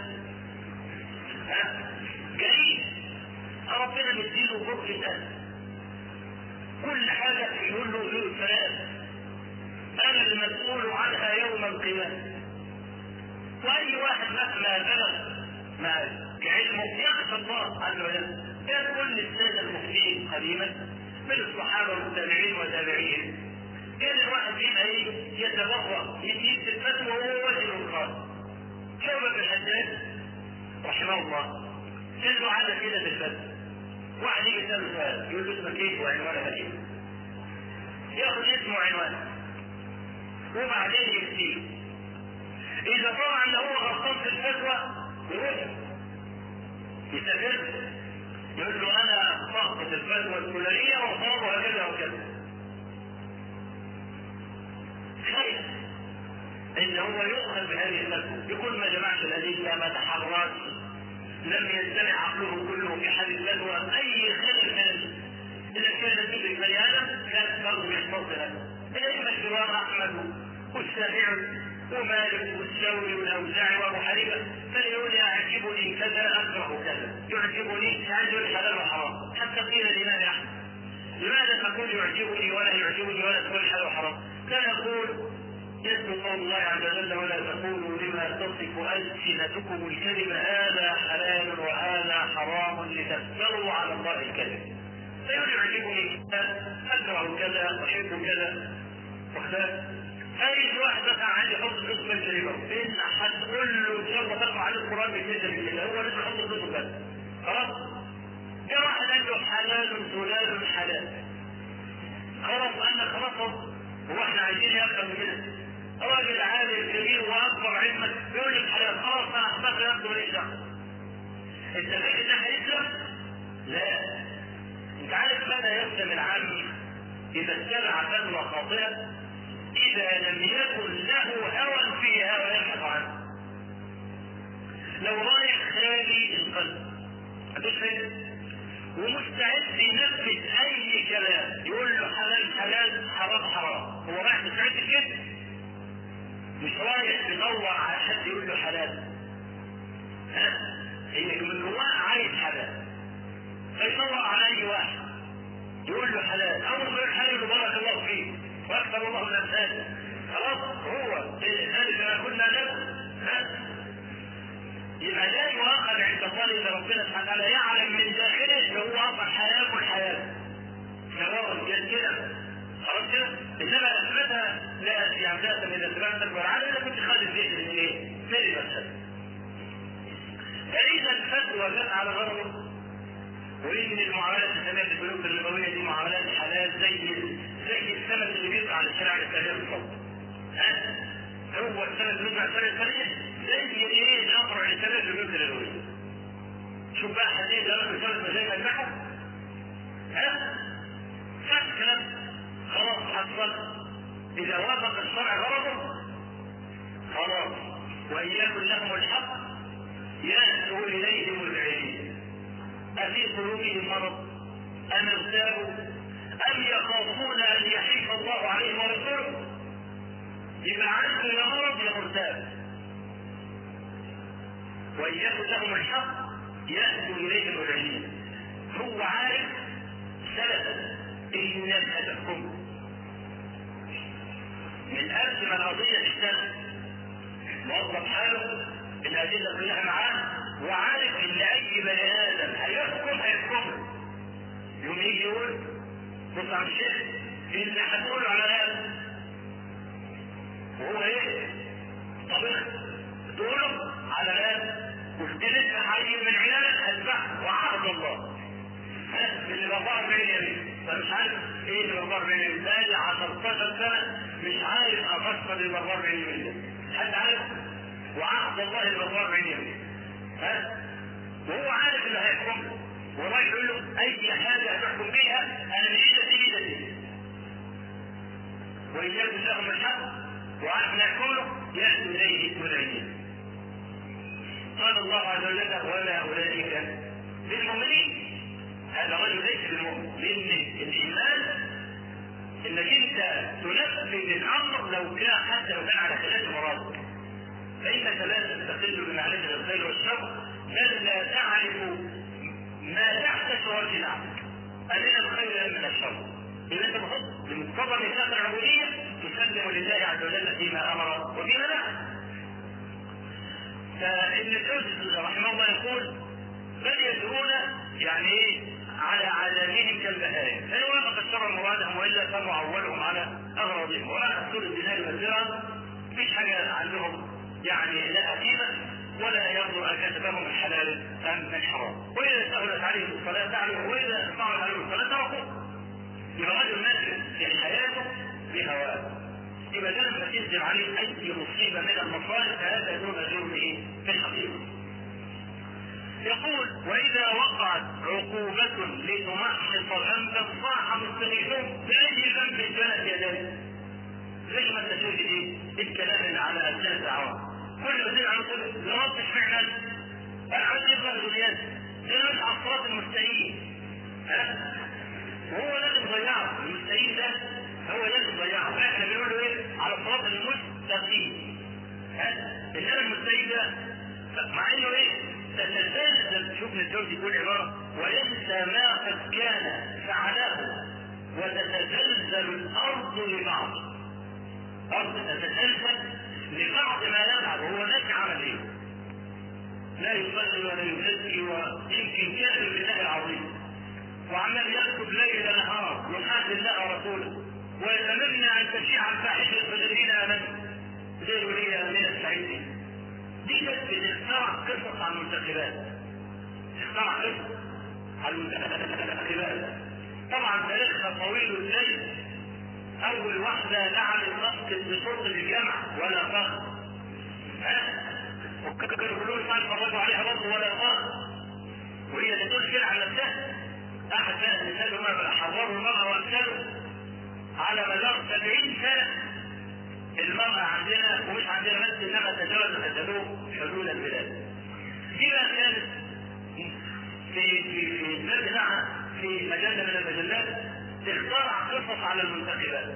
جريء ربنا مديله برء كل حاجة يقول له له ثلاث أنا المسؤول عنها يوم القيامة وأي واحد مهما بلغ مع كعلمه يخشى الله عز وجل كان كل السادة المفتين قديما من الصحابة والتابعين وتابعيهم كان الواحد فينا ايه يتبرأ يجيب الفتوى وهو وجه الخاص شعبة بن الحجاج رحمه الله كان له عادة كده في الفتوى واحد يجي يسأله سؤال يقول له اسمك ايه وعنوانك ايه ياخذ اسمه وعنوانه وبعدين يفتيه اذا طلع ان هو غلطان في الفتوى يروح يستفر يقول له انا اخطأت الفتوى الفلانيه وصابها كذا وكذا خايف ان هو يؤخذ بهذه الفتوى يكون ما جمعش الادله ما تحررش لم يستمع عقله كله في حال الفتوى اي خلل كان اذا كان تدرك بني ادم كانت برضه يحفظ له الائمه الكبار احمد والشافعي ومالك والثوري والاوزاعي وابو حنيفه فليقول يعجبني كذا اكره كذا يعجبني يعجبني حلال وحرام حتى قيل الامام احمد لماذا تقول يعجبني ولا يعجبني ولا تقول حلال وحرام؟ كان يقول يثبت قول الله عز وجل ولا تقولوا لما تصف السنتكم الكذب هذا حلال وهذا حرام لتفتروا على الله الكذب فيقول يعجبني كذا اكره كذا احب كذا واخذ اي واحد مثلا عندي حفظ اسم الكلمه ان احد كل له يلا ترفع عليه القران بكذا كده هو لسه حفظ اسمه بس خلاص جاء واحد عنده حلال زلال حلال خلاص انا خلاص هو احنا عايزين اكثر من كده راجل عالم كبير واكبر علما يقول لك حلال خلاص انا احمد ياخده ماليش دعوه انت فاكر ده هيسلم؟ لا انت عارف ماذا يسلم العام اذا اتبع فتوى خاطئه إذا لم يكن له هوى فيها ويبحث عنه. لو رايح خالي القلب مفيش فايدة ومستعد ينفذ أي كلام يقول له حلال حلال حرام حرام هو رايح مستعد كده مش رايح يدور على حد يقول له حلال ها هي من جواه عايز حلال فيدور على أي واحد يقول له حلال أول ما يقول حلال يقول بارك الله فيك واكثر الله الامثال خلاص هو ذلك ما كنا له يبقى لا يؤاخذ عند الله الا ربنا سبحانه وتعالى يعلم من داخله ان هو اصلا حياه والحياه سواء كان كده خلاص كده انما اثبتها لا يعني ذات من الاسباب تكبر على انا كنت خالد ذهن من ايه؟ من المسألة فاذا الفتوى جت على غرضه وان المعاملات الاسلاميه في البنوك الربويه دي معاملات حلال زي زي السمك اللي بيطلع على الشارع الاسلامي بالظبط. ها؟ هو السمك اللي بيطلع على الشارع الاسلامي زي ايه الاقرع الاسلامي في البنوك الربويه. شوف بقى حديث ده راجل فرد مزاج البحر ها؟ فات الكلام خلاص حصل اذا وافق الشرع غرضه خلاص وان يكن لهم الحق ياتوا اليهم العلم أفي قلوبهم مرض أم ارتابوا أم يخافون أن يحيف الله عليهم ورسوله يبقى عنده يا مرض يا مرتاب وإن يكن لهم الحق يأتوا إليهم العلم هو عارف سلفا إن الناس هتحكم من قبل ما القضية تشتغل موظف حاله الأدلة كلها معاه وعارف ان اي بني ادم هيحكم هيحكم يوم يجي يقول بص على الشيخ اللي هتقول على هذا وهو ايه طبيخ تقوله على هذا قلت لسه عيل من عيالك هتبعه وعهد الله 44 يمين فمش عارف ايه اللي 44 يمين بقالي 15 سنه مش عارف افسر ال 44 يمين ده حد عارف؟ وعهد الله ال 44 يمين ها؟ وهو عارف اللي هيحكم والراجل يقول له اي حاجه هتحكم بيها انا من ايدك تيجي ايدك وان يكن لهم الحق وعارف نحكم له ياتي اليه مذعنين قال الله عز وجل ولا اولئك للمؤمنين هذا رجل ليس بالمؤمن لان الايمان انك انت تنفذ الامر لو كان حتى لو كان على خلاف مراد فانك لا تستقل بمعرفه الخير والشر بل لا تعرف ما تحت شرط العبد أمن الخير من الشر إذا أنت بحط بمقتضى ميثاق العبودية تسلم لله عز وجل فيما أمر وفيما نهى فابن الجوزي رحمه الله يقول بل يدعون يعني ايه على عذابهم كالبهائم فإن وافق الشر مرادهم وإلا فمعولهم على أغراضهم ولا أصول الدينار والدرهم مفيش حاجة عندهم يعني لا قيمة ولا ينظر أكتبهم من حلال أم من حرام وإذا استولت عليهم الصلاة تعلم وإذا استولت عليهم الصلاة تركوا يبقى رجل ماشي في حياته بهواه يبقى ده لما تنزل عليه أي مصيبة من المصائب فهذا دون جرمه في الحقيقة يقول وإذا وقعت عقوبة لتمحص ذنبا صاح مستغيثون بأي ذنب جنت يديه زي ما انت تقول ايه الكلام اللي على أساس دعوة كل ما تدعي على طول يا رب اشمعنى انا عايز يبقى الغنيات ده مش على الصراط المستقيم ها وهو لازم يضيعه المستقيم ده هو لازم يضيعه احنا بنقول له ايه على الصراط المستقيم ها انما المستقيم ده مع انه ايه تتزلزل شوف الجوزي يقول عباره وينسى ما قد كان فعله وتتزلزل الارض لبعض الارض تتزلزل لبعض ما يفعل وهو ناس عمل ايه لا يصلي ولا يزكي ويمكن كافر بالله العظيم وعمال يكتب ليل نهار يحاسب الله ورسوله ويتمنى ان تشيع الفاحشه في الذين امنوا زي ولي من السعيد دي بس بتخترع قصص عن المنتخبات تخترع قصص عن المنتخبات طبعا تاريخها طويل الليل اول واحده لعنت مسجد بشرطه الجامعه ولا فخر ها وكانوا يقولون ما اتفرجوا عليها برضه ولا فخر وهي اللي تقول كده على نفسها احد بقى النساء هم حرروا المراه وامثاله على مدار 70 سنه المرأة عندنا ومش عندنا بس انما تجاوز الجنوب حدود البلاد. دي بقى كانت في في في البلد بتاعها في مجلة من المجلات تخترع قصص على المنتخبات.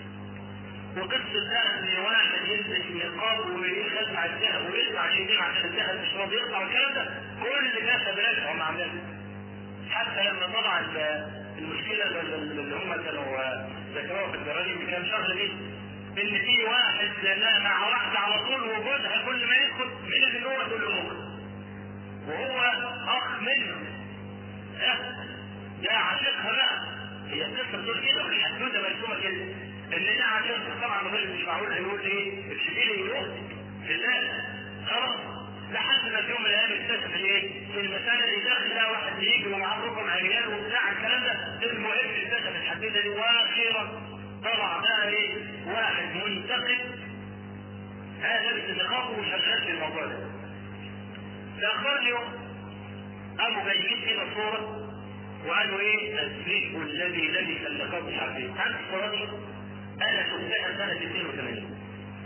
وقصة بقى ان واحد يلبس نقاب ويخلع الذهب ويطلع يدين عشان الذهب مش راضي يطلع والكلام ده كل ده بلاش هم عاملينها. حتى لما طلع المشكلة اللي هم كانوا ذكروها في الجرائد كان شهر دي ان في واحد مع واحدة على طول وجودها كل ما يدخل من اللي هو تقول له وهو اخ منه ها ده عاشقها بقى هي القصه بتقول كده وفي حدوته مرسومه كده ان ده عاشقها طبعا الراجل مش معقول هيقول ايه ابشري لي يروح في الله خلاص لحد ما في يوم من الايام اكتشف ايه في المسألة اللي داخل واحد يجي ومعاه رقم عيال وبتاع الكلام ده المهم اكتشف الحدوته دي واخيرا طلع بقى ايه واحد منتقد هذا النقاط وشغال في الموضوع ده فاخبار اليوم قاموا جايبين كده صوره وقالوا ايه الذئب الذي لبس اللقاط مش عارف ايه عارف الصوره دي انا شفتها سنه 82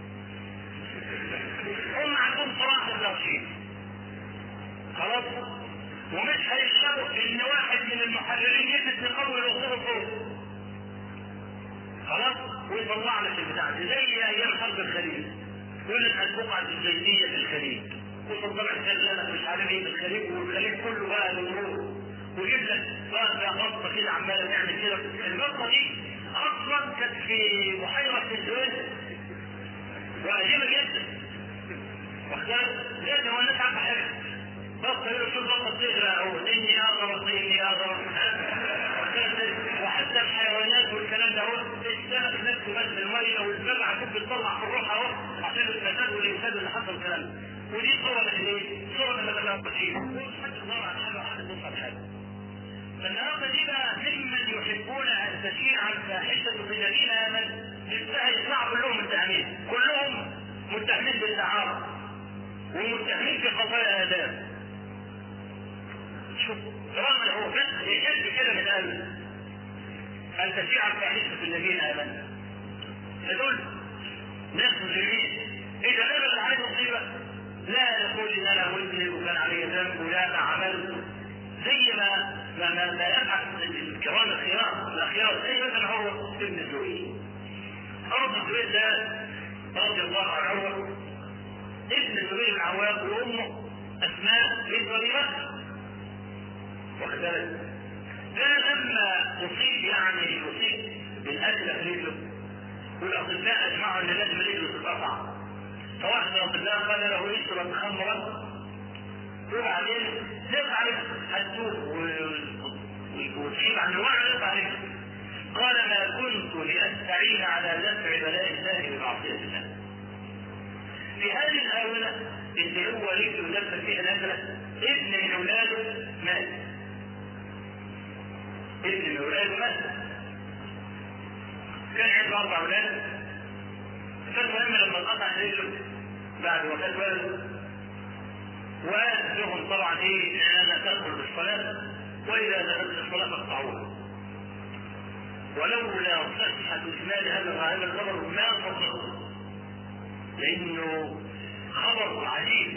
هم عندهم صراحه الترشيد خلاص ومش هيشربوا ان واحد من المحررين يلبس نقاب ويغضبه فوق خلاص ويطلع لك البتاع دي زي ايام حرب الخليج يقول لك البقعه الزيتيه في الخليج وصدام حسين لك مش عارف ايه في الخليج والخليج كله بقى للنور ويجيب لك بقى غطه كده عماله تعمل كده الغطه دي اصلا كانت في بحيره السويس وقديمه جدا واختار لازم هو الناس عارفه حاجه بطل يقول شوف بطل تغرق اهو اني اغرق اني اغرق وحتى الحيوانات والكلام ده هو السمك نفسه بس الميه والبلع كنت بتطلع في الروح اهو عشان الفساد والانسان اللي حصل الكلام ده ودي صورة الايه؟ صورة اللي ما تلاقيش مش حد يدور على حاجة وحد يبص على حاجة النهارده دي بقى ممن يحبون ان تشيع الفاحشه في الذين امنوا يبقى يطلعوا كلهم متهمين كلهم متهمين بالتعارض ومتهمين في قضايا اداب شوف رغم هو بس يحب كده من قلبه ان تشيع الفاحشه في الذين امنوا يدل ناس مجرمين اذا نزل عليه مصيبه لا يقول ان انا مذنب وكان علي ذنب ولا انا عملت زي ما ما ما, ما يبحث الكرام الخيار الاخيار زي مثلا هو ابن الزبير ارض الزبير ده رضي الله عنه ابن الزبير بن عوام وامه اسماء بنت ابي بكر واخد بالك ده لما اصيب يعني اصيب بالاكل في رجله والاطباء اجمعوا ان لازم رجله تتقطع فواحد من الاطباء قال له اشرب خمرا وبعدين يقطع عليه هتوب وتجيب عن الوعي يقطع عليه قال ما كنت لاستعين على دفع بلاء الله بمعصيه الله في هذه الاونه اللي هو يجب يدفع فيها نزله ابن من اولاده مات ابن من اولاده مات كان عنده اربع اولاد فالمهم لما انقطع رجله بعد وفاه والده ولهم طبعا ايه ان تدخل بالصلاه واذا دخلت الصلاه فاقطعوها ولولا صحه اسناد هذا هذا الخبر ما صدقه لانه خبر عجيب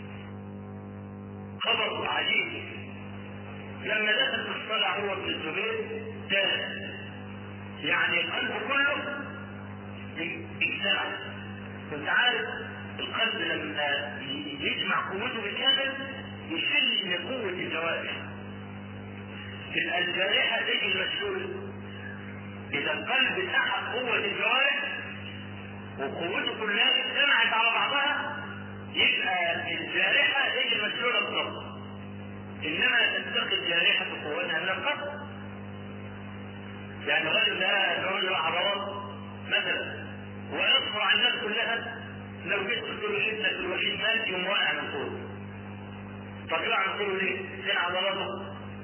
خبر عجيب لما دخل في الصلاه هو ابن الزبير تاه يعني القلب كله اجتمع كنت عارف القلب لما يجمع قوته بالكامل يشل من قوة الجوارح تبقى الجارحة زي المسؤول إذا القلب سحب قوة الجوارح وقوته كلها اجتمعت على بعضها يبقى الجارحة زي المسؤولة بالضبط إنما تنتقي الجارحة قوتها من القلب يعني الرجل ده رجل عضلات مثلا ويصفر الناس كلها لو جيت تقول له ابنك الوحيد مات يوم واقع من طوله طب يقع من طوله ليه؟ فين عضلاته؟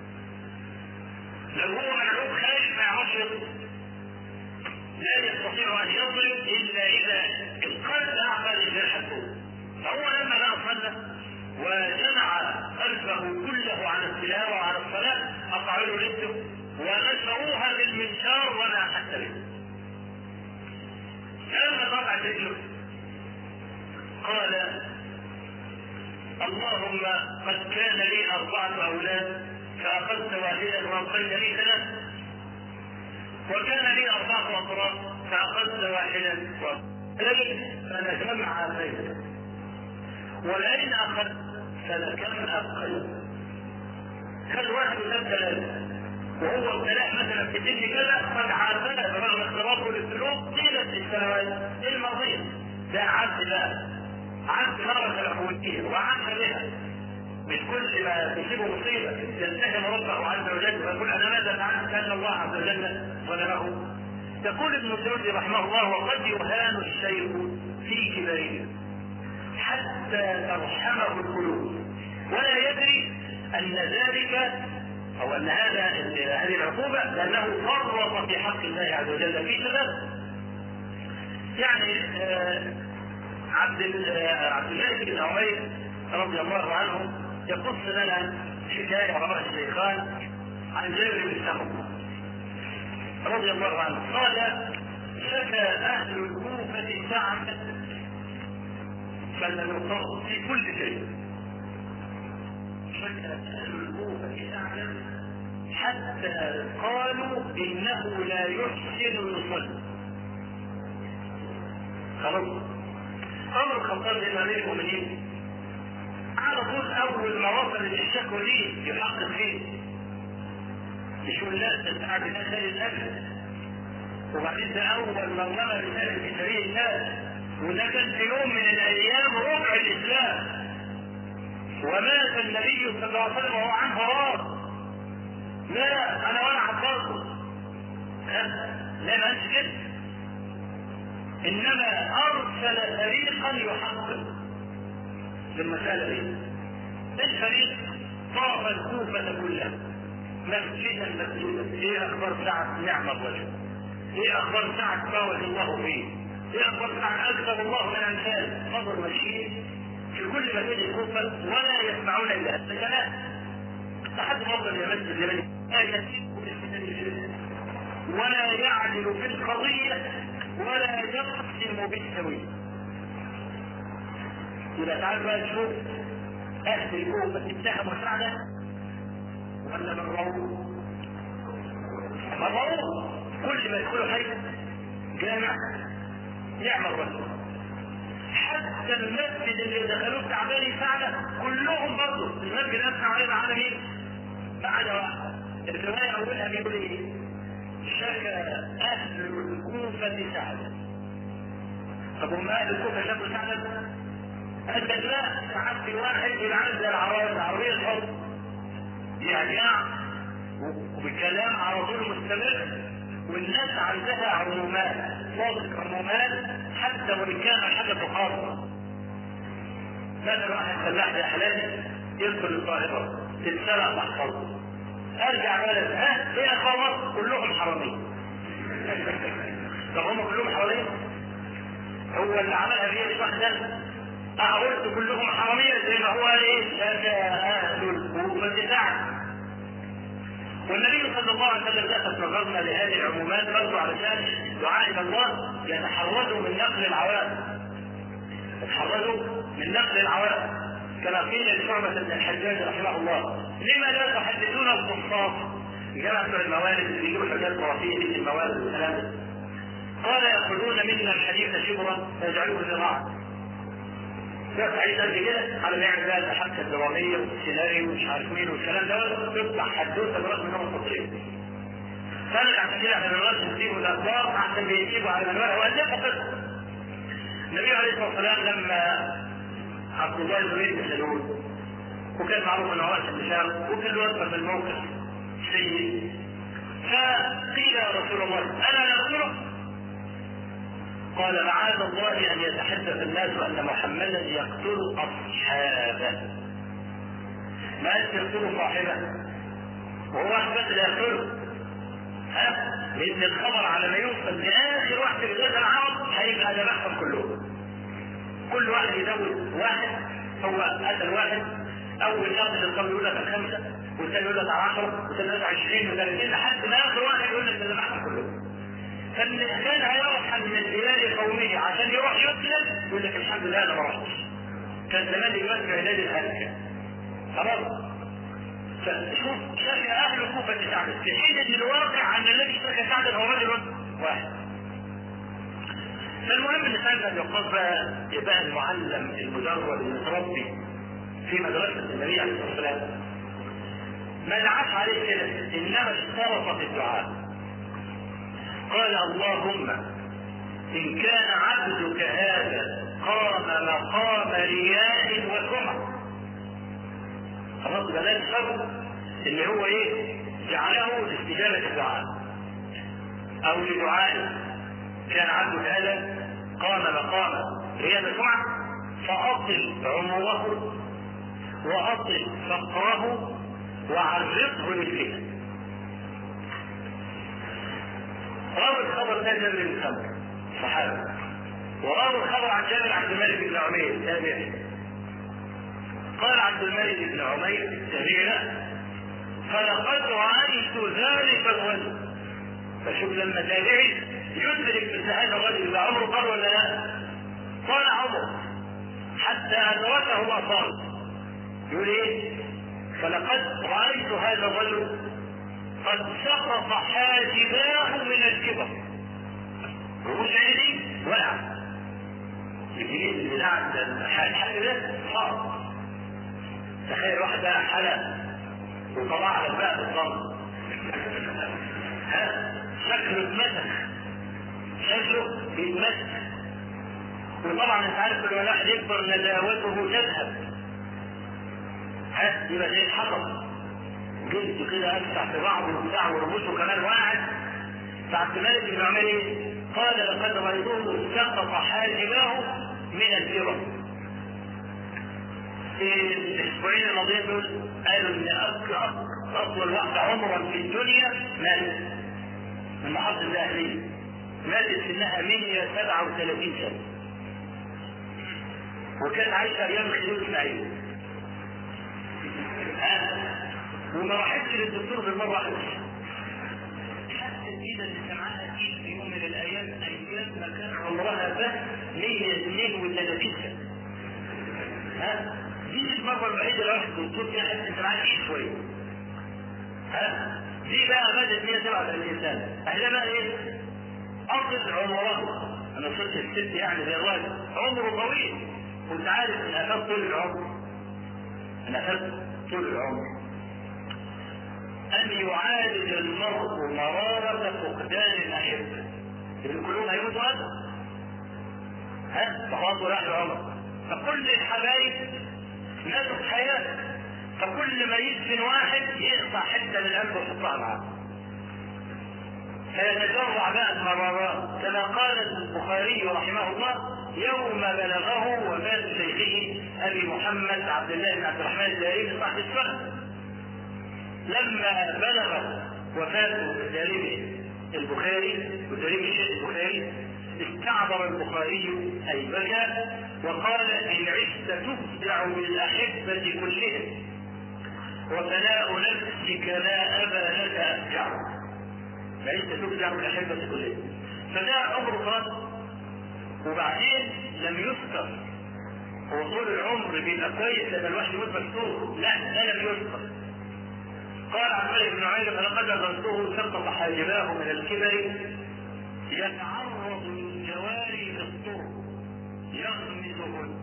لو هو ملعوب خايف ما يعرفش يضرب لا يستطيع ان يضرب الا اذا القلب اعطى للجرح الطول فهو لما بقى صلى وجمع قلبه كله على التلاوه وعلى الصلاه قطعوا له رجله ونشروها بالمنشار ولا حتى به فلما قطعت رجله قال اللهم قد كان لي أربعة أولاد فأخذت واحدا وأبقيت لي ثلاث وكان لي أربعة أطراف فأخذت واحدا وأبقيت فنجمع بينك ولئن أخذت فلكم أبقيت كان واحد وكان ثلاثة وهو ابتلاء مثلا في الدين كذا قد عادنا برغم اختلافه للسلوك طيلة السنوات الماضية ده عبد بقى عبد مرة العبودية وعبد بها مش كل ما تصيبه مصيبة يلتزم ربه عز وجل ويقول أنا ماذا فعلت كأن الله عز وجل ظلمه يقول ابن سعود رحمه الله وقد يهان الشيخ في كباره حتى ترحمه القلوب ولا يدري أن ذلك او ان هذا هذه العقوبه لانه فرط في حق الله عز وجل في سبب يعني عبد عبد الملك بن عمير رضي الله عنه يقص لنا حكايه رواه الشيخان عن جابر بن سمره رضي الله عنه قال شكى اهل الكوفه تعبا فلم يقر في كل شيء شكى اهل الكوفه تعبا حتى قالوا انه لا يحسن يصلي خلاص عمر الخطاب بن امير المؤمنين على طول اول ما وصل الشكوى ليه يحقق فيه يشوف الناس تتعب الناس الاكل وبعدين ده اول ما رمى رساله في سبيل الله وده كان في يوم من الايام ربع الاسلام ومات النبي صلى الله عليه وسلم وهو عنه راض لا انا وانا حفظته لا ما قالش كده انما ارسل فريقا يحقق للمساله دي الفريق طاف الكوفه كلها مسجدا مسجدا ايه اخبار ساعة نعم الرجل ايه اخبار ساعة بارك الله فيه ايه اخبار ساعة اكثر الله من امثال فضل ماشيين في كل مسجد الكوفة ولا يسمعون الا هذا الكلام لحد ما وصل الى مسجد اليمن لا يسيب ولا يعدل في القضية ولا يقسم بالسوية يبقى تعال بقى نشوف اهل الكوفة اتهموا سعدة ولا مروا مروا كل ما يدخلوا حي جامع يعمل رجل حتى المسجد اللي دخلوه بتاع بني سعدة كلهم برضه المسجد اسمع عليه على مين؟ ما عدا واحد الرواية أولها بيقول إيه؟ شكى أهل الكوفة سعدة طب هم أهل الكوفة شكوا سعدة؟ قال لك لا ساعات في واحد يلعن زي العربية العربية الحر يعني وبكلام على طول مستمر والناس عندها عمومات صادق عمومات حتى وان كان الحدث خاصة مثلا واحد فلاح يا حلال يدخل القاهرة تتسرق محفظة ارجع بلد ها ايه اخوات كلهم حرامية طب هم كلهم حرامية هو اللي عملها فيها دي واحدة أعولت كلهم حرامية زي ما هو ايه شكى اهل الكوفة سعد والنبي صلى الله عليه وسلم لفت نظرنا لهذه العمومات برضه علشان دعاء الى الله يتحرزوا من نقل العوام يتحرزوا من نقل العوام كما قيل لشعبة بن الحجاج رحمه الله لما لا تحدثون القصاص جمع بتوع الموالد اللي بيجيبوا حاجات خرافيه مثل الموالد والكلام قال ياخذون منا الحديث شبرا فيجعلوه ذراعا بس عايز قد كده على ما يعمل بقى الحبكه الدراميه والسيناريو ومش عارف مين والكلام ده تطلع حدوته برغم انهم تصريف فانا عشان كده احنا دلوقتي نسيبوا الاخبار احسن بيجيبوا على منوال والفوا قصه النبي عليه الصلاه والسلام لما عبد الله بن بن سلول وكان معروف انه راس النشاط وكل وقت في الموقف سيء فقيل يا رسول الله انا نقتله قال معاذ الله ان يتحدث الناس ان محمدا يقتل اصحابه ما قالش يقتل صاحبه وهو واحد بس اللي يقتله ها لان الخبر على ما يوصل لاخر واحد في ذات العرب هيبقى ذبحهم كلهم كل واحد يزود واحد هو قتل واحد اول شخص القبر يقول لك الخمسه والثاني يقول لك 10 والثاني يقول لك 20 و30 لحد ما اخر واحد يقول لك ذبحهم كلهم فالإنسان هيرحل من ديار قومه عشان يروح يقتل يقول لك الحمد لله أنا ما رحتش. كان زمان يمثل علاج الهلكة. خلاص؟ فشوف شاف أهل كوفة سعد في حين أن الواقع أن الذي اشتكى سعد هو رجل واحد. فالمهم ان سعد بن وقاص بقى يبقى المعلم المدرب المتربي في مدرسة النبي عليه الصلاة والسلام ما دعاش عليه كده انما اشترط في الدعاء قال اللهم إن كان عبدك هذا قام مقام رياء وسمعة خلاص بلاش شر اللي هو ايه جعله لاستجابة الدعاء او لدعائه كان عبدك هذا قام مقام رياء وسمعة فأطل عمره وأطل فقره وعرضه للفتن راوي الخبر ده جابر بن سمر صحابي وراوي الخبر عن جابر عبد الملك بن عمير تابعي قال عبد الملك بن عمير التابعي فلقد رايت ذلك الرجل فشوف لما تابعي يدرك مثل هذا الرجل يبقى عمره طال ولا لا؟ طال عمره حتى ادركه الاطفال يقول ايه؟ فلقد رايت هذا الرجل قد سقط حاجباه من الكبر رموش عيني ولع الجنين اللي قاعد الحاجب ده صار تخيل واحد بقى حلق وطلع على الباب بالضبط ها شكله اتمسك شكله بيتمسك وطبعا انت عارف كل واحد يكبر نداوته تذهب ها يبقى زي الحطب جلده كده أفتح في بعضه وبتاع ورموشه كمان واحد فعبد الملك بن عمر قال لقد رأيته سقط حاجباه من الكبر في الاسبوعين الماضيين دول قالوا ان اطول واحده عمرا في الدنيا ماتت من محافظه الاهليه ماتت سنها 137 سنه وكانت عايشه ايام خليل اسماعيل ها وما راحتش للدكتور غير مره واحده حتى الايد اللي سمعها ايد في يوم من الايام ايام ما كان عمرها بس 132 سنه ها دي المره الوحيده اللي راحت الدكتور فيها حتى سمعها ايد شويه ها دي بقى ماتت 137 سنه اهلا بقى ايه؟ اصل عمرها انا وصلت الست يعني زي الراجل عمره طويل كنت عارف ان افات طول العمر ان افات طول العمر ان يعالج المرء مرارة فقدان الاحبة اللي كلهم هيموتوا هذا ها فخلاص راح العمر فكل الحبايب ماتوا في حياته فكل ما يدفن واحد يقطع حته من قلبه ويحطها معاه فيتجرع بقى المرارات كما قال البخاري رحمه الله يوم بلغه وفاة شيخه ابي محمد عبد الله بن عبد الرحمن الدارمي صاحب السنة لما بلغ وفاة الدارمي البخاري والدارمي الشيخ البخاري استعبر البخاري اي بكى وقال ان عشت تفزع بالاحبة كلهم وفناء نفسك لا ابا لك افجع فانت تفزع بالاحبة كلهم فده عمره خلاص وبعدين لم يذكر هو طول العمر بيبقى كويس لما الواحد يموت مكسور لا ده لم يذكر قال عن مالك بن عمير فلقد اظنته سقط حاجباه من الكبر يتعرض للجواري في الطرق يغمزهن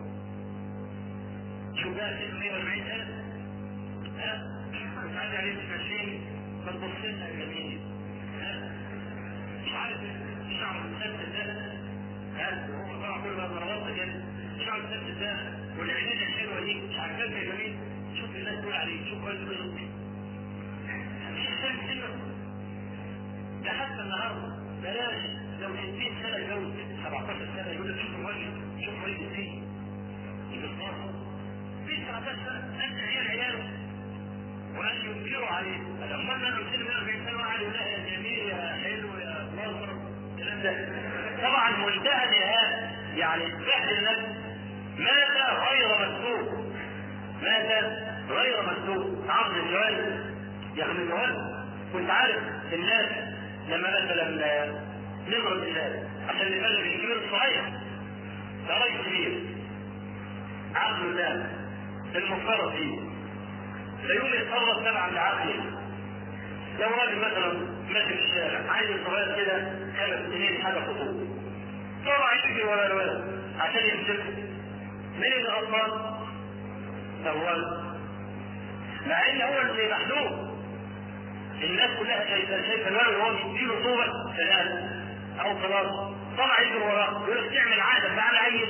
شو بقى 140 سنه ها مش عايز عليه تمشيني ما تبص لنا يا جميل ها مش عارف الشعر المسدس ده ها وهو طبعا كل ما ضربت كده الشعر المسدس ده والعينين الحلوه دي مش عارف يا جميل شوف الناس تقول عليه شوف كويس كده مفيش حاجه كده ده حتى النهارده بلاش لو 60 سنه يجوز 17 سنه يقول لك شوف الوجه شوف وجه الدين يبصر في 17 سنه انت عيال عياله وان ينكروا عليه لما انا قلت له 140 سنه واحد يقول يا جميل يا حلو يا ناصر الكلام ده طبعا منتهى الاهانه يعني بهدل النفس مات غير مسلوب مات غير مسلوب عرض الجوال يغمزهن كنت عارف الناس لما مثلا نضرب مثال عشان نفرق الكبير الصغير ده راجل كبير عقله ده المفترض فيه فيقوم يتصرف تبعا لعقله لو راجل مثلا ماشي في الشارع عايز صغير كده خمس سنين حاجه خطوط طبعا يجري ورا الولد عشان يمسكه مين اللي غلطان؟ الولد مع ان هو اللي محلوب الناس كلها شايفه شايفه الولد وهو بيديله طوبه ثلاثه او خلاص طبعا يجري وراه يقول لك تعمل عاده تعالى عيد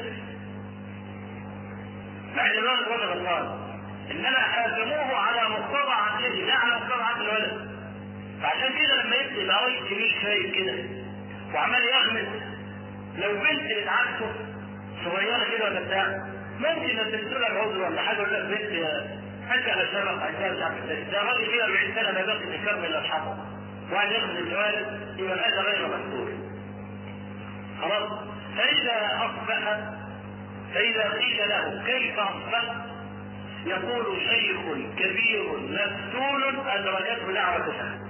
مع ان الولد هو اللي غلطان انما حاسبوه على مقتضى عقله لا على مقتضى عقل الولد فعشان كده لما يبقى يبقى راجل كبير شايف كده وعمال يغمز لو بنت بتعاكسه صغيره كده ولا بتاع ممكن تنزل لها العذر ولا حاجه يقول لك بنت حتى على سبق عشان مش عارف ده راجل فيه 40 سنه ما باقي تكمل الاصحاب وعن ياخذ الجوال يبقى هذا غير مستور خلاص فاذا اصبح فاذا قيل له كيف اصبحت يقول شيخ كبير مفتول ادركته دعوه سعد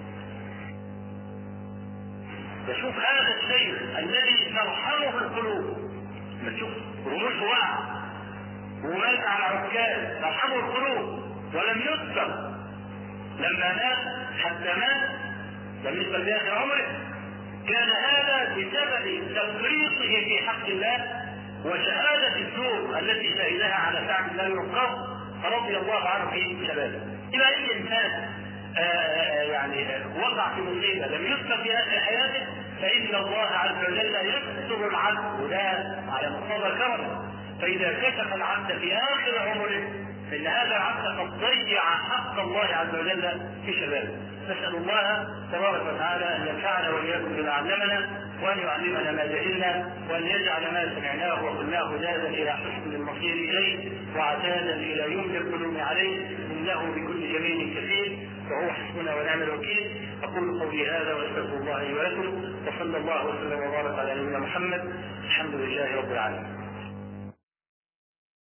يشوف هذا الشيخ الذي ترحمه القلوب لما تشوف رموش وعى ومات على عكاز ترحمه القلوب ولم يذكر لما مات حتى مات لم يذكر في اخر عمره كان هذا بسبب تفريطه في حق الله وشهادة الزور التي شهدها على سعد بن ابي وقاص رضي الله عنه في شبابه. إذا أي إنسان يعني وقع في مصيبة لم يذكر في آخر حياته فإن الله عز وجل يستر العبد وده على مقتضى كرمه فإذا كشف العبد في آخر عمره فإن هذا العبد قد ضيع حق الله عز وجل في شبابه نسأل الله تبارك وتعالى أن ينفعنا وإياكم بما علمنا وأن يعلمنا ما جهلنا وأن يجعل ما سمعناه وقلناه زادا إلى حسن المصير إليه وعتادا إلى يمن القلوب عليه إنه بكل جميل كفيل وهو حسبنا ونعم الوكيل اقول قولي هذا واستغفر الله لي ولكم وصلى الله وسلم وبارك على نبينا محمد الحمد لله رب العالمين